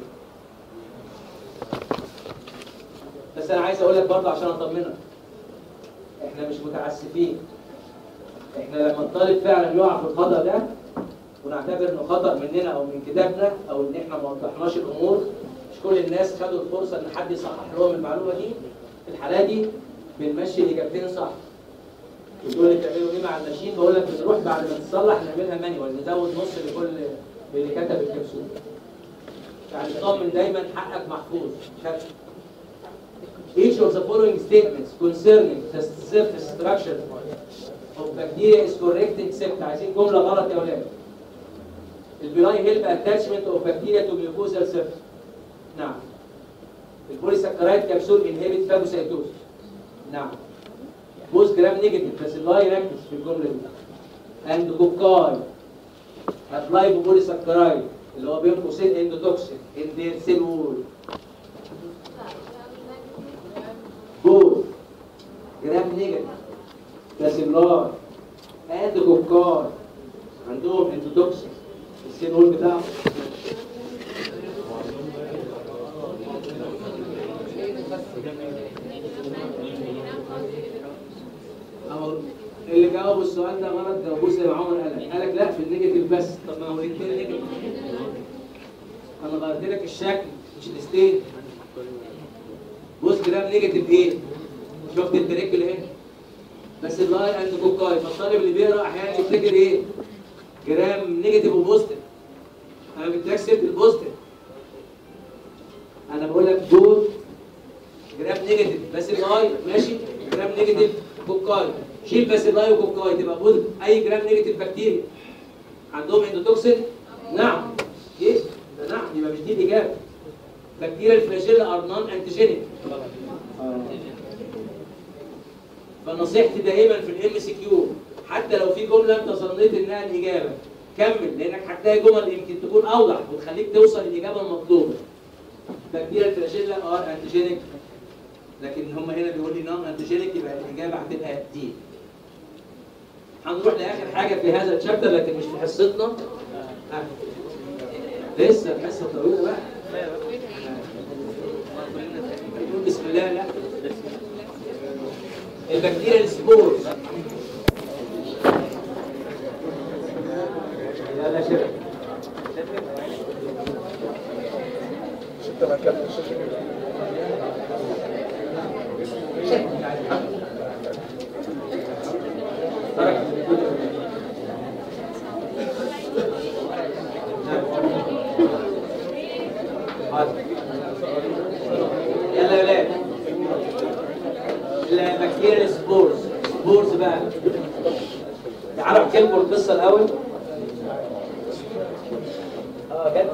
بس انا عايز اقول لك برضه عشان اطمنك احنا مش متعسفين احنا لما الطالب فعلا يقع في الخطا ده ونعتبر انه خطا مننا او من كتابنا او ان احنا ما وضحناش الامور مش كل الناس خدوا الفرصه ان حد يصحح لهم المعلومه دي في الحاله دي بنمشي الاجابتين صح بتقول لي بتعملوا ايه مع الماشين بقول لك بنروح بعد ما تصلح نعملها مانيوال نزود نص لكل اللي كتب الكبسول يعني طمن دايما حقك محفوظ شكل Each of the following statements concerning the surface structure of bacteria is correct except عايزين جملة غلط يا ولاد. البناي هيلب attachment of bacteria to mucosal surface. نعم. البوليساكرايد كبسول inhibit phagocytosis. نعم. بوز جرام نيجاتيف بس الله يركز في الجملة دي. and كوكاي apply بوليساكرايد اللي هو بين قوسين اندوتوكسين in their cell wall. بوز جرام نيجاتيف باسيلار اند كوكار عندهم انتوتوكسين السين هول بتاعهم أهو اللي جاوب السؤال ده غلط جاوبوه زي ما عمر قال قال لك لا في النيجاتيف بس طب ما هو الاثنين نيجاتيف انا غيرت لك الشكل مش الستيت بص جرام نيجاتيف ايه؟ شفت التريك اللي هنا بس اللاي اند كوكاي فالطالب اللي بيقرا احيانا يفتكر ايه؟ جرام نيجاتيف وبوزيتيف انا بديك سيره البوزيتيف انا بقول لك دول جرام نيجاتيف بس اللاي ماشي جرام نيجاتيف كوكاي شيل بس اللاي وكوكاي تبقى بوزيتيف اي جرام نيجاتيف بكتيريا عندهم اندوتوكسين نعم ايه؟ ده نعم يبقى مش دي الاجابه بكتيريا الفلاجيلا ار نون انتيجينيك فنصيحتي دائما في الام سي كيو حتى لو في جمله انت ظنيت انها الاجابه كمل لانك هتلاقي جمل يمكن تكون اوضح وتخليك توصل للاجابه المطلوبه بكتيريا الفلاجيلا ار انتيجينيك لكن هم هنا بيقول لي نون انتيجينيك يبقى الاجابه هتبقى دي هنروح لاخر حاجه في هذا الشابتر لكن مش في حصتنا آه. لسه الحصه طويله بقى نقول بسم الله لا البكتيريا السبورز يلا شباب يلا يا ولاد البكتيريا سبورز سبورز بقى تعالوا احكي لكم القصه الاول اه جت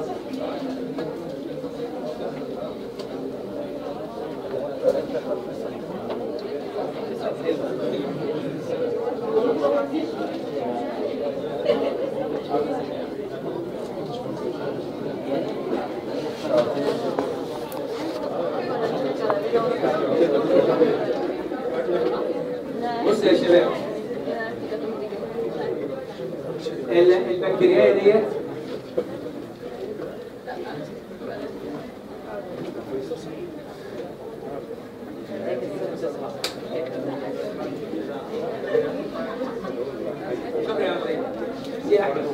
بص يا شباب ال- البكتيريا ديت شكرا يا أخوي. دي أحمد.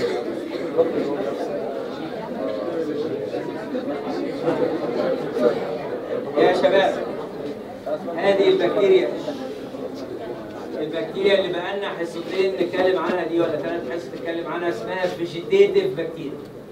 يا شباب هذه البكتيريا البكتيريا اللي بقالنا حصتين نتكلم عنها دي ولا ثلاث حصص نتكلم عنها اسمها فيجيتيتيف بكتيريا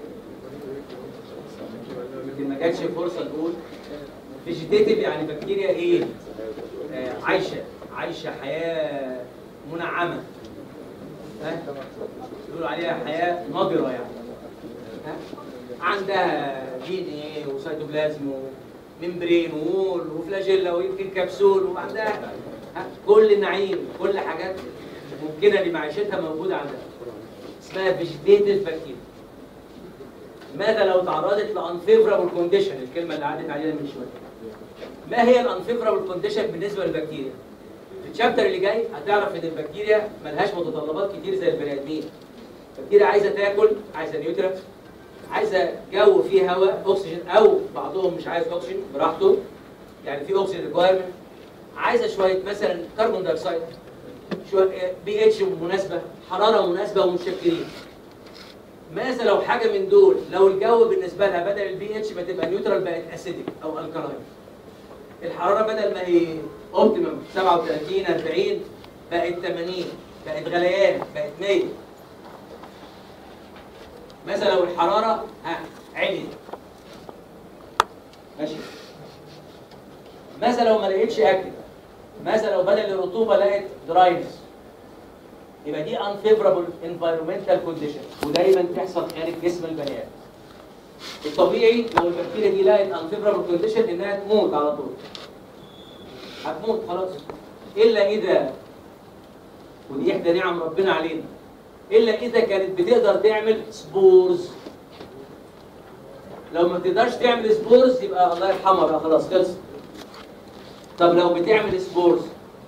يمكن ما جاتش فرصه نقول فيجيتيتيف يعني بكتيريا ايه؟ آه عايشه عايشه حياه منعمه ها؟ يقولوا عليها حياه نضره يعني ها؟ عندها دي ان ايه وسيتوبلازم وممبرين وول وفلاجيلا ويمكن كبسول وعندها ها؟ كل النعيم كل حاجات ممكنه لمعيشتها موجوده عندها اسمها فيجيتيتيف بكتيريا ماذا لو تعرضت لانفيفرابل كونديشن الكلمه اللي عدت علينا من شويه ما هي الانفيفرابل كونديشن بالنسبه للبكتيريا؟ في الشابتر اللي جاي هتعرف ان البكتيريا ملهاش متطلبات كتير زي البني ادمين. البكتيريا عايزه تاكل، عايزه نيوترينت، عايزه جو فيه هواء اكسجين او بعضهم مش عايز اكسجين براحته يعني في اكسجين ريكوايرمنت عايزه شويه مثلا كربون دايوكسيد شويه بي اتش مناسبه حراره مناسبه ومشكلين ماذا لو حاجه من دول لو الجو بالنسبه لها بدل البي اتش ما تبقى نيوترال بقت اسيدك او الكالاين الحراره بدل ما هي اوبتيمم 37 40 بقت 80 بقت غليان بقت 100 مثلا لو الحراره ها عليت ماشي ماذا لو ما لقيتش اكل ماذا لو بدل الرطوبه لقيت دراينس يبقى دي unfavorable environmental condition ودايما تحصل خارج جسم البني ادم الطبيعي لو البكتيريا دي لقت unfavorable condition انها تموت على طول هتموت خلاص الا اذا ودي احدى نعم ربنا علينا الا اذا كانت بتقدر تعمل سبورز لو ما بتقدرش تعمل سبورز يبقى الله يرحمها بقى خلاص خلصت طب لو بتعمل سبورز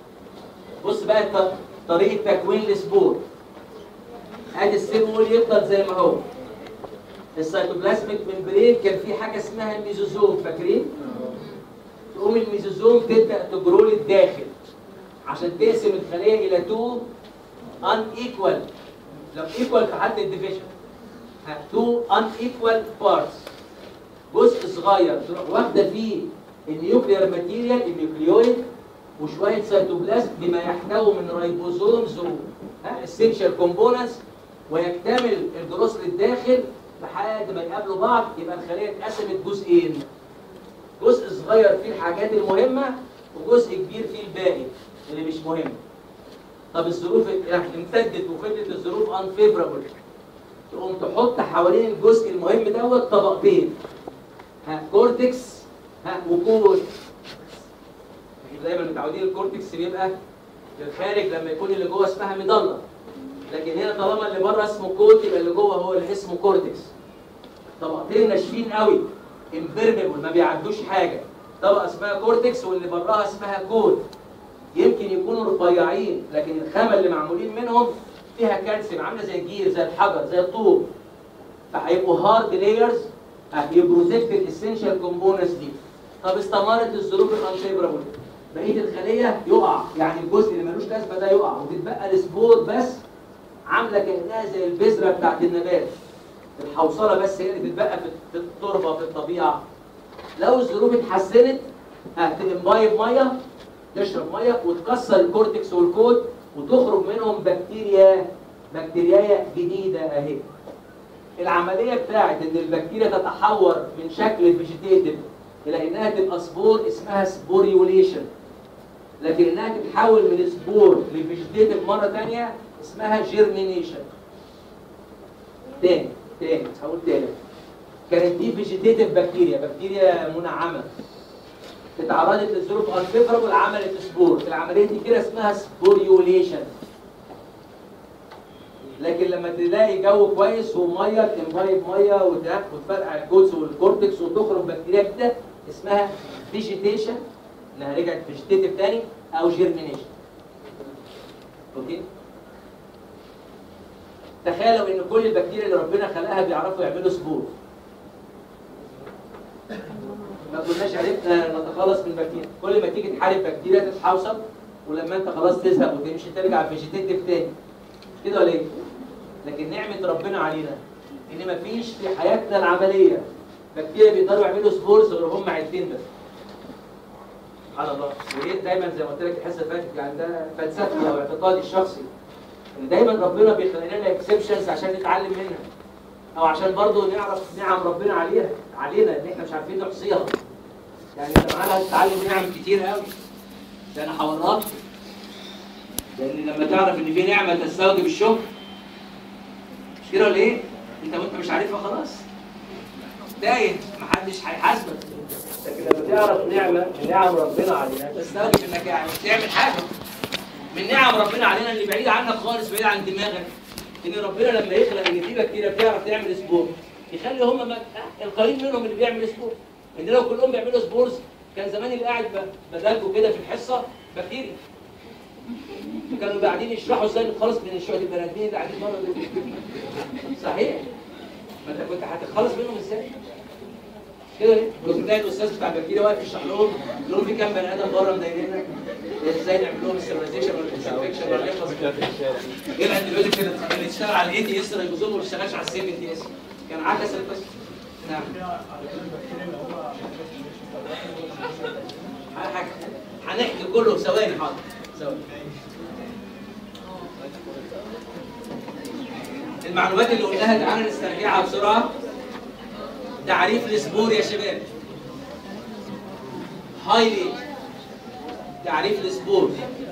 بص بقى الط- طريقه تكوين السبور ادي السيل وول يفضل زي ما هو السيتوبلازميك ممبرين كان في حاجه اسمها الميزوزوم فاكرين؟ تقوم الميزوزوم تبدا تجرو للداخل عشان تقسم الخليه الى تو ان ايكوال لو ايكوال في حد الديفيجن تو ان ايكوال بارتس جزء صغير تروح واخده فيه النيوكليير ماتيريال النيوكليويد وشويه سيتوبلازم بما يحتوي من رايبوزومز اسينشال كومبوننتس ويكتمل الجروس للداخل لحد ما يقابلوا بعض يبقى الخليه اتقسمت جزئين جزء صغير فيه الحاجات المهمه وجزء كبير فيه الباقي اللي مش مهم طب الظروف يعني امتدت وفضلت الظروف انفيفرابل تقوم تحط حوالين الجزء المهم دوت طبقتين ها كورتكس ها وكور احنا دايما متعودين الكورتكس بيبقى في الخارج لما يكون اللي جوه اسمها مضله لكن هنا طالما اللي بره اسمه كوت يبقى اللي جوه هو اللي اسمه كورتكس طبقتين ناشفين قوي امبرمبل ما بيعدوش حاجه طبقه اسمها كورتكس واللي براها اسمها كوت يمكن يكونوا رفيعين لكن الخامه اللي معمولين منهم فيها كالسيوم عامله زي الجير زي الحجر زي الطوب فهيبقوا هارد لايرز يبروتكت الاسينشال كومبوننتس دي طب استمرت الظروف الانفيفرابل بقيه الخليه يقع يعني الجزء اللي ملوش لازمه ده يقع وتتبقى السبور بس عامله كانها زي البذره بتاعت النبات الحوصله بس هي اللي تتبقى في في التربه في الطبيعه لو الظروف اتحسنت هتنبايب ميه تشرب ميه وتكسر الكورتكس والكود وتخرج منهم بكتيريا بكتيريا جديده اهي العمليه بتاعت ان البكتيريا تتحور من شكل الفيجيتيتيف الى انها تبقى سبور اسمها سبوريوليشن لكن انها تتحول من سبور لفيجيتيتيف مره ثانيه اسمها جيرمينيشن تاني تاني هقول تاني كانت دي فيجيتيتيف بكتيريا بكتيريا منعمه اتعرضت للظروف انفيفرابل عملت سبور العمليه دي كده اسمها سبوريوليشن لكن لما تلاقي جو كويس وميه تنبايب ميه وت- وتفرقع الجوز والكورتكس وتخرج بكتيريا كده اسمها فيجيتيشن انها رجعت فيجيتيتيف تاني او جيرمينيشن اوكي تخيلوا ان كل البكتيريا اللي ربنا خلقها بيعرفوا يعملوا سبور ما كناش عرفنا نتخلص من البكتيريا كل ما تيجي تحارب بكتيريا تتحوصل ولما انت خلاص تزهق وتمشي ترجع فيجيتيتيف تاني مش كده ولا ايه؟ لكن نعمة ربنا علينا ان مفيش في حياتنا العملية بكتيريا بيقدروا يعملوا سبورز غير هم عيلتين بس سبحان الله وليه دايما زي ما قلت لك الحصه اللي فاتت يعني ده فلسفتي او اعتقادي الشخصي ان دايما ربنا بيخلق لنا اكسبشنز عشان نتعلم منها او عشان برضه نعرف نعم ربنا عليها علينا ان احنا مش عارفين نحصيها يعني انت معانا هتتعلم نعم كتير قوي ده انا هورطك لان لما تعرف ان في نعمه تستوجب الشكر مش كده ولا ايه؟ انت وانت مش عارفها خلاص تايه محدش هيحاسبك لكن لما تعرف نعمه من نعم ربنا علينا تستوجب انك يعني تعمل حاجه من نعم ربنا علينا اللي بعيد عنك خالص بعيد عن دماغك ان ربنا لما يخلق ان في بكتيريا بتعرف تعمل سبور يخلي هم ما... القليل منهم اللي بيعمل سبور ان لو كلهم بيعملوا سبورز كان زمان اللي قاعد ب- بدالكم كده في الحصه بكتيريا كانوا قاعدين يشرحوا ازاي نتخلص من شويه البني ادمين اللي قاعدين بره دول صحيح ما انت كنت هتتخلص منهم ازاي؟ كده ليه؟ كنت تلاقي الاستاذ بتاع البكتيريا واقف يشرح لهم يقول لهم في كام بني ادم بره مضايقيننا ازاي نعمل لهم السيرفيزيشن ولا الديسانفكشن ولا نخلص ايه الانتيبيوتيك اللي اللي تشتغل على الاي تي اس ريبوزوم وما تشتغلش على السي تي اس كان عكس القصه نعم على حاجه هنحكي كله في ثواني حاضر ثواني المعلومات اللي قلناها تعالى نسترجعها بسرعه تعريف السبور يا شباب هايلي تعريف السبور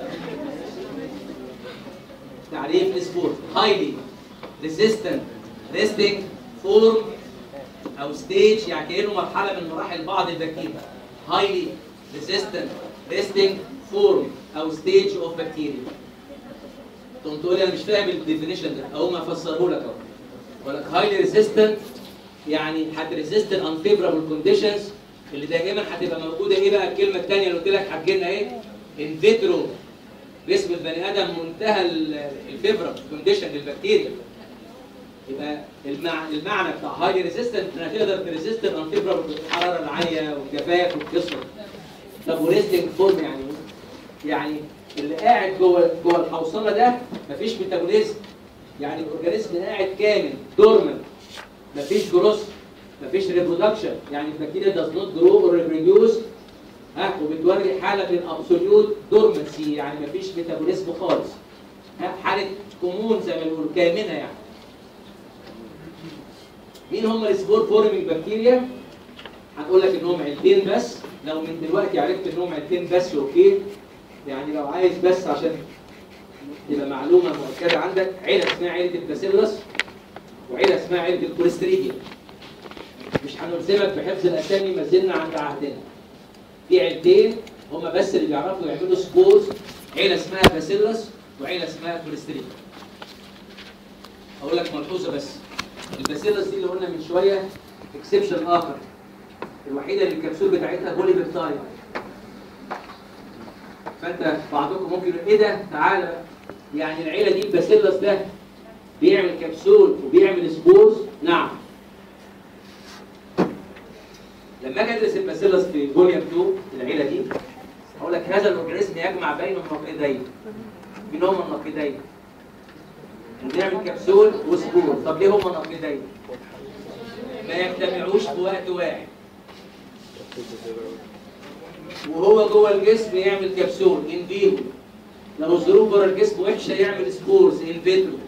تعريف السبور highly resistant resting form او stage يعني كانه مرحله من مراحل بعض البكتيريا highly resistant resting form او stage of bacteria تقوم تقول لي انا مش فاهم الديفينيشن ده اهو ما افسره لك اهو بقول لك highly resistant يعني هتريزيست unfavorable conditions اللي دائما هتبقى موجوده ايه بقى الكلمه الثانيه اللي قلت لك هتجي لنا ايه ان فيترو جسم البني ادم منتهى الفيفرال كونديشن للبكتيريا يبقى المع... المعنى بتاع هاي ريزيستنت انها تقدر تريزيست الانفيبرال الحراره العاليه والجفاف والكسر طب وريستنج فورم يعني ايه؟ يعني اللي قاعد جوه جوه الحوصله ده مفيش ميتابوليزم يعني الاورجانيزم قاعد كامل دورمنت مفيش جروس مفيش ريبرودكشن يعني البكتيريا does not grow or reproduce ها وبتوري حاله من ابسوليوت دورمنسي يعني مفيش ميتابوليزم خالص ها حاله كومون زي ما بيقولوا كامنه يعني مين هم السبور فورمينج بكتيريا هنقول لك انهم عيلتين بس لو من دلوقتي عرفت انهم عيلتين بس اوكي يعني لو عايز بس عشان تبقى معلومه مؤكده عندك عيله اسمها عيله الباسيلس وعيله اسمها عيله الكوليستريديا مش هنلزمك بحفظ الاسامي ما زلنا عند عهدنا في عيلتين هم بس اللي بيعرفوا يعملوا سبورز عيله اسمها باسيلس وعيله اسمها كوليستريديا اقول لك ملحوظه بس الباسيلس دي اللي قلنا من شويه اكسبشن اخر الوحيده اللي الكبسول بتاعتها بولي بيبتايد فانت بعضكم ممكن يقول ايه ده تعالى بقى. يعني العيله دي الباسيلس ده بيعمل كبسول وبيعمل سبورز نعم لما اجي ادرس الباسيلس في فوليوم 2 العيله دي اقول لك هذا الاورجانيزم يجمع بين النقيضين مين هما النقيضين؟ وبيعمل كبسول وسبور طب ليه هما نقيضين؟ ما يجتمعوش في وقت واحد وهو جوه الجسم يعمل كبسول ان فيفو لو الظروف بره الجسم وحشه يعمل سبورز ان فيترو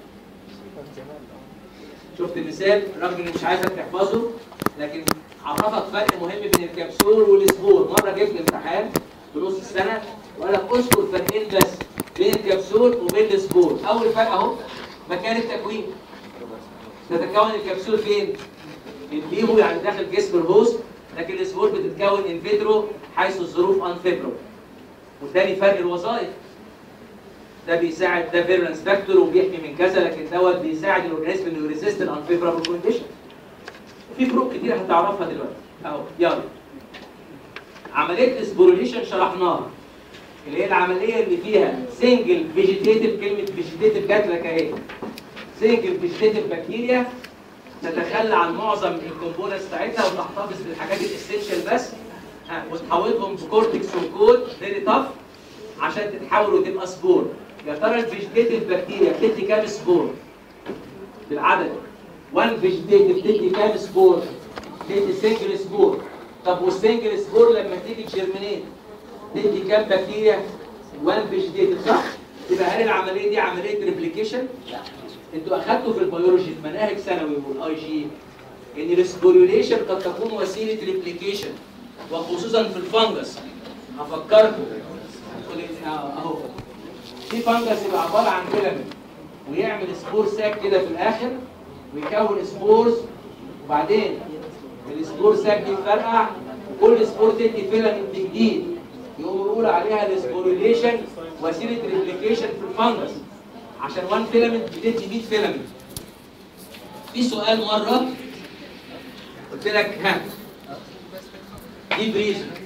شفت المثال رغم اني مش عايزك تحفظه لكن عرفك فرق مهم بين الكبسول والسبور مره جبت امتحان في نص السنه وقال لك اذكر فرقين بس بين الكبسول وبين السبور اول فرق اهو مكان التكوين تتكون الكبسول فين؟ الفيفو يعني داخل جسم الهوست لكن السبور بتتكون ان فيترو حيث الظروف ان فيترو وتاني فرق الوظائف ده بيساعد ده فيرنس فاكتور وبيحمي من كذا لكن دوت بيساعد الاورجانيزم انه يريزيست الانفيفرابل كونديشن في فروق كتير هتعرفها دلوقتي اهو يلا عمليه السبوريليشن شرحناها اللي هي العمليه اللي فيها سنجل فيجيتيتيف كلمه فيجيتيتيف جات لك اهي سنجل فيجيتيتيف بكتيريا تتخلى عن معظم الكومبوننتس بتاعتها وتحتفظ بالحاجات الاسينشال بس ها وتحولهم بكورتكس وكود فيري تاف عشان تتحول وتبقى سبور يا ترى الفيجيتيتيف بكتيريا بتدي كام سبور بالعدد 1 فيجيتيتيف بتدي كام سبور بتدي سنجل سبور طب والسنجل سبور لما تيجي تشرمينيت تدي كام بكتيريا 1 فيجيتيتيف صح يبقى هل العمليه دي عمليه ريبليكيشن لا انتوا اخدتوا في البيولوجي في مناهج ثانوي والاي جي ان السبوريوليشن قد تكون وسيله ريبليكيشن وخصوصا في الفنجس هفكركم هتقول إيه؟ آه، اهو في فنجس يبقى عباره عن فيلامنت ويعمل سبور ساك كده في الاخر ويكون سبورز وبعدين السبور ساك دي تفرقع وكل سبور تدي فيلامنت جديد يقوموا يقولوا عليها السبوريليشن وسيله ريبليكيشن في الفنجس عشان 1 فيلامنت بتدي 100 فيلامنت في سؤال مره قلت لك ها دي بريزن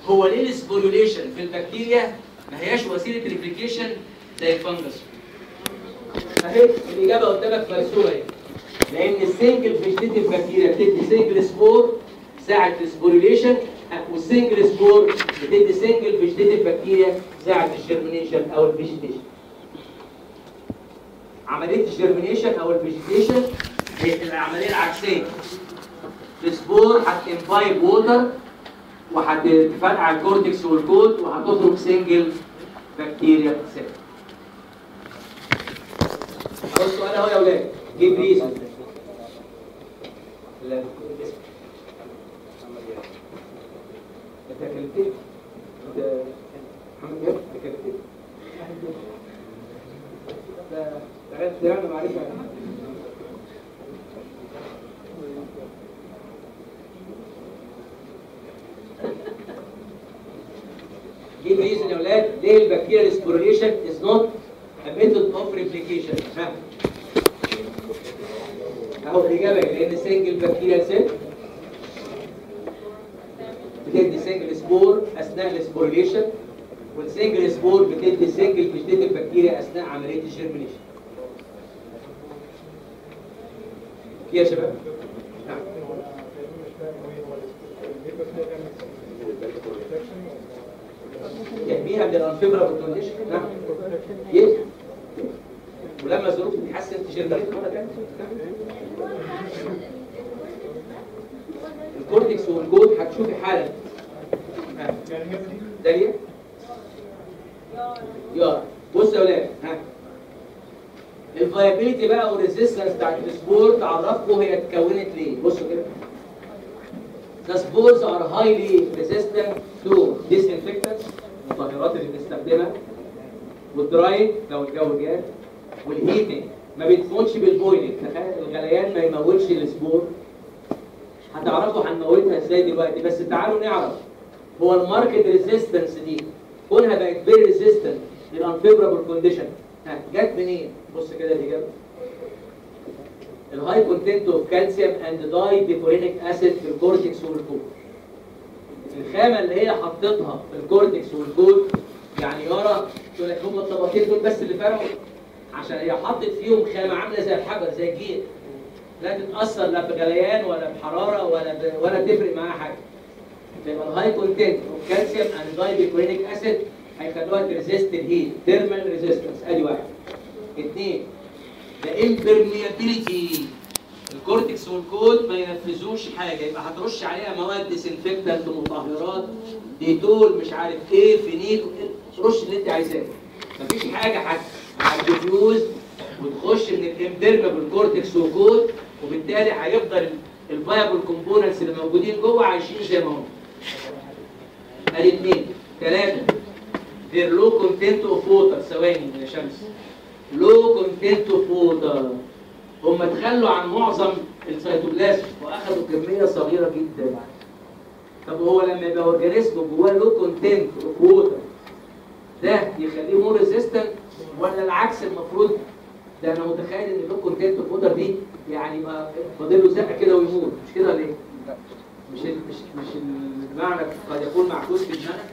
هو ليه السبوريوليشن في البكتيريا ما هياش وسيله ريبليكيشن زي الفنجس اهي الاجابه قدامك مرسومه اهي لان السنجل فيجيتيف بكتيريا بتدي سنجل سبور ساعه السبوريوليشن والسنجل سبور بتدي سنجل فيجيتيف بكتيريا ساعه الجيرمينيشن او الفيجيتيشن عمليه الجيرمينيشن او الفيجيتيشن هي العمليه العكسيه السبور هتنفايب ووتر وهتفرقع الكورتكس والكود وهتخرج سنجل بكتيريا سيل بصوا انا اهو يا اولاد جيب ريزن لا انت كلمتني انت محمد جاب انت كلمتني ده تعرف يعني معرفه جيب ريزن يا اولاد ليه البكتيريا سبوريليشن از نوت a method of replication ها اهو الاجابه لان سنجل بكتيريا سيل بتدي سنجل سبور اثناء السبوريليشن والسنجل سبور بتدي سنجل فيجيتيف بكتيريا اثناء عمليه الجيرمينيشن في يا شباب نعم يحميها من الانفيبرال كونديشن نعم يس ولما الظروف تتحسن تجربت مره ثانيه الكورتكس والجود هتشوفي حالا ها. داليا يا بص يا ولاد ها الفايبيليتي بقى والريزيستنس بتاعت السبور تعرفكم هي اتكونت ليه بصوا كده The spores are highly resistant to disinfectants المطهرات اللي بنستخدمها والدراينج لو الجو جاف والهيتنج ما بتموتش بالبويلنج تخيل الغليان ما يموتش السبور هتعرفوا هنموتها ازاي دلوقتي بس تعالوا نعرف هو الماركت ريزيستنس دي كونها بقت فيري ريزيستنت للانفيبرابل كونديشن ها جت منين؟ بص كده الاجابه الهاي كونتنت اوف كالسيوم اند داي بيكورينيك اسيد في الكورتكس والكود الخامه اللي هي حطتها في الكورتكس والكود يعني يارا تقول لك هم الطبقتين دول بس اللي فرقوا عشان هي حطت فيهم خامه عامله زي الحجر زي الجير لا تتاثر لا بغليان ولا بحراره ولا ب... ولا تفرق معاها حاجه يبقى الهاي كونتنت اوف كالسيوم اند داي بيكورينيك اسيد هيخلوها تريزيست الهيت ثيرمال ريزيستنس ادي واحد اثنين ده امبرميابيليتي الكورتكس والكود ما ينفذوش حاجه يبقى هترش عليها مواد ديسنفكتنت مطهرات ديتول مش عارف ايه فينيل رش اللي انت عايزاه مفيش حاجه هت- هتديفيوز وتخش من الامبرمبل كورتكس وكود وبالتالي هيفضل الفايبل كومبوننتس اللي موجودين جوه عايشين زي ما هم ادي اثنين ثلاثه their low content of water ثواني يا شمس low content of water هم تخلوا عن معظم السيتوبلازم واخدوا كميه صغيره جدا طب هو لما يبقى اورجانيزم جواه لو كونتنت اوف ووتر ده يخليه مور ريزيستنت ولا العكس المفروض ده انا متخيل ان اللو كونتنت اوف ووتر دي يعني ما فاضل له زقه كده ويموت مش كده ولا ايه؟ مش ال- مش مش المعنى قد يكون معكوس في دماغك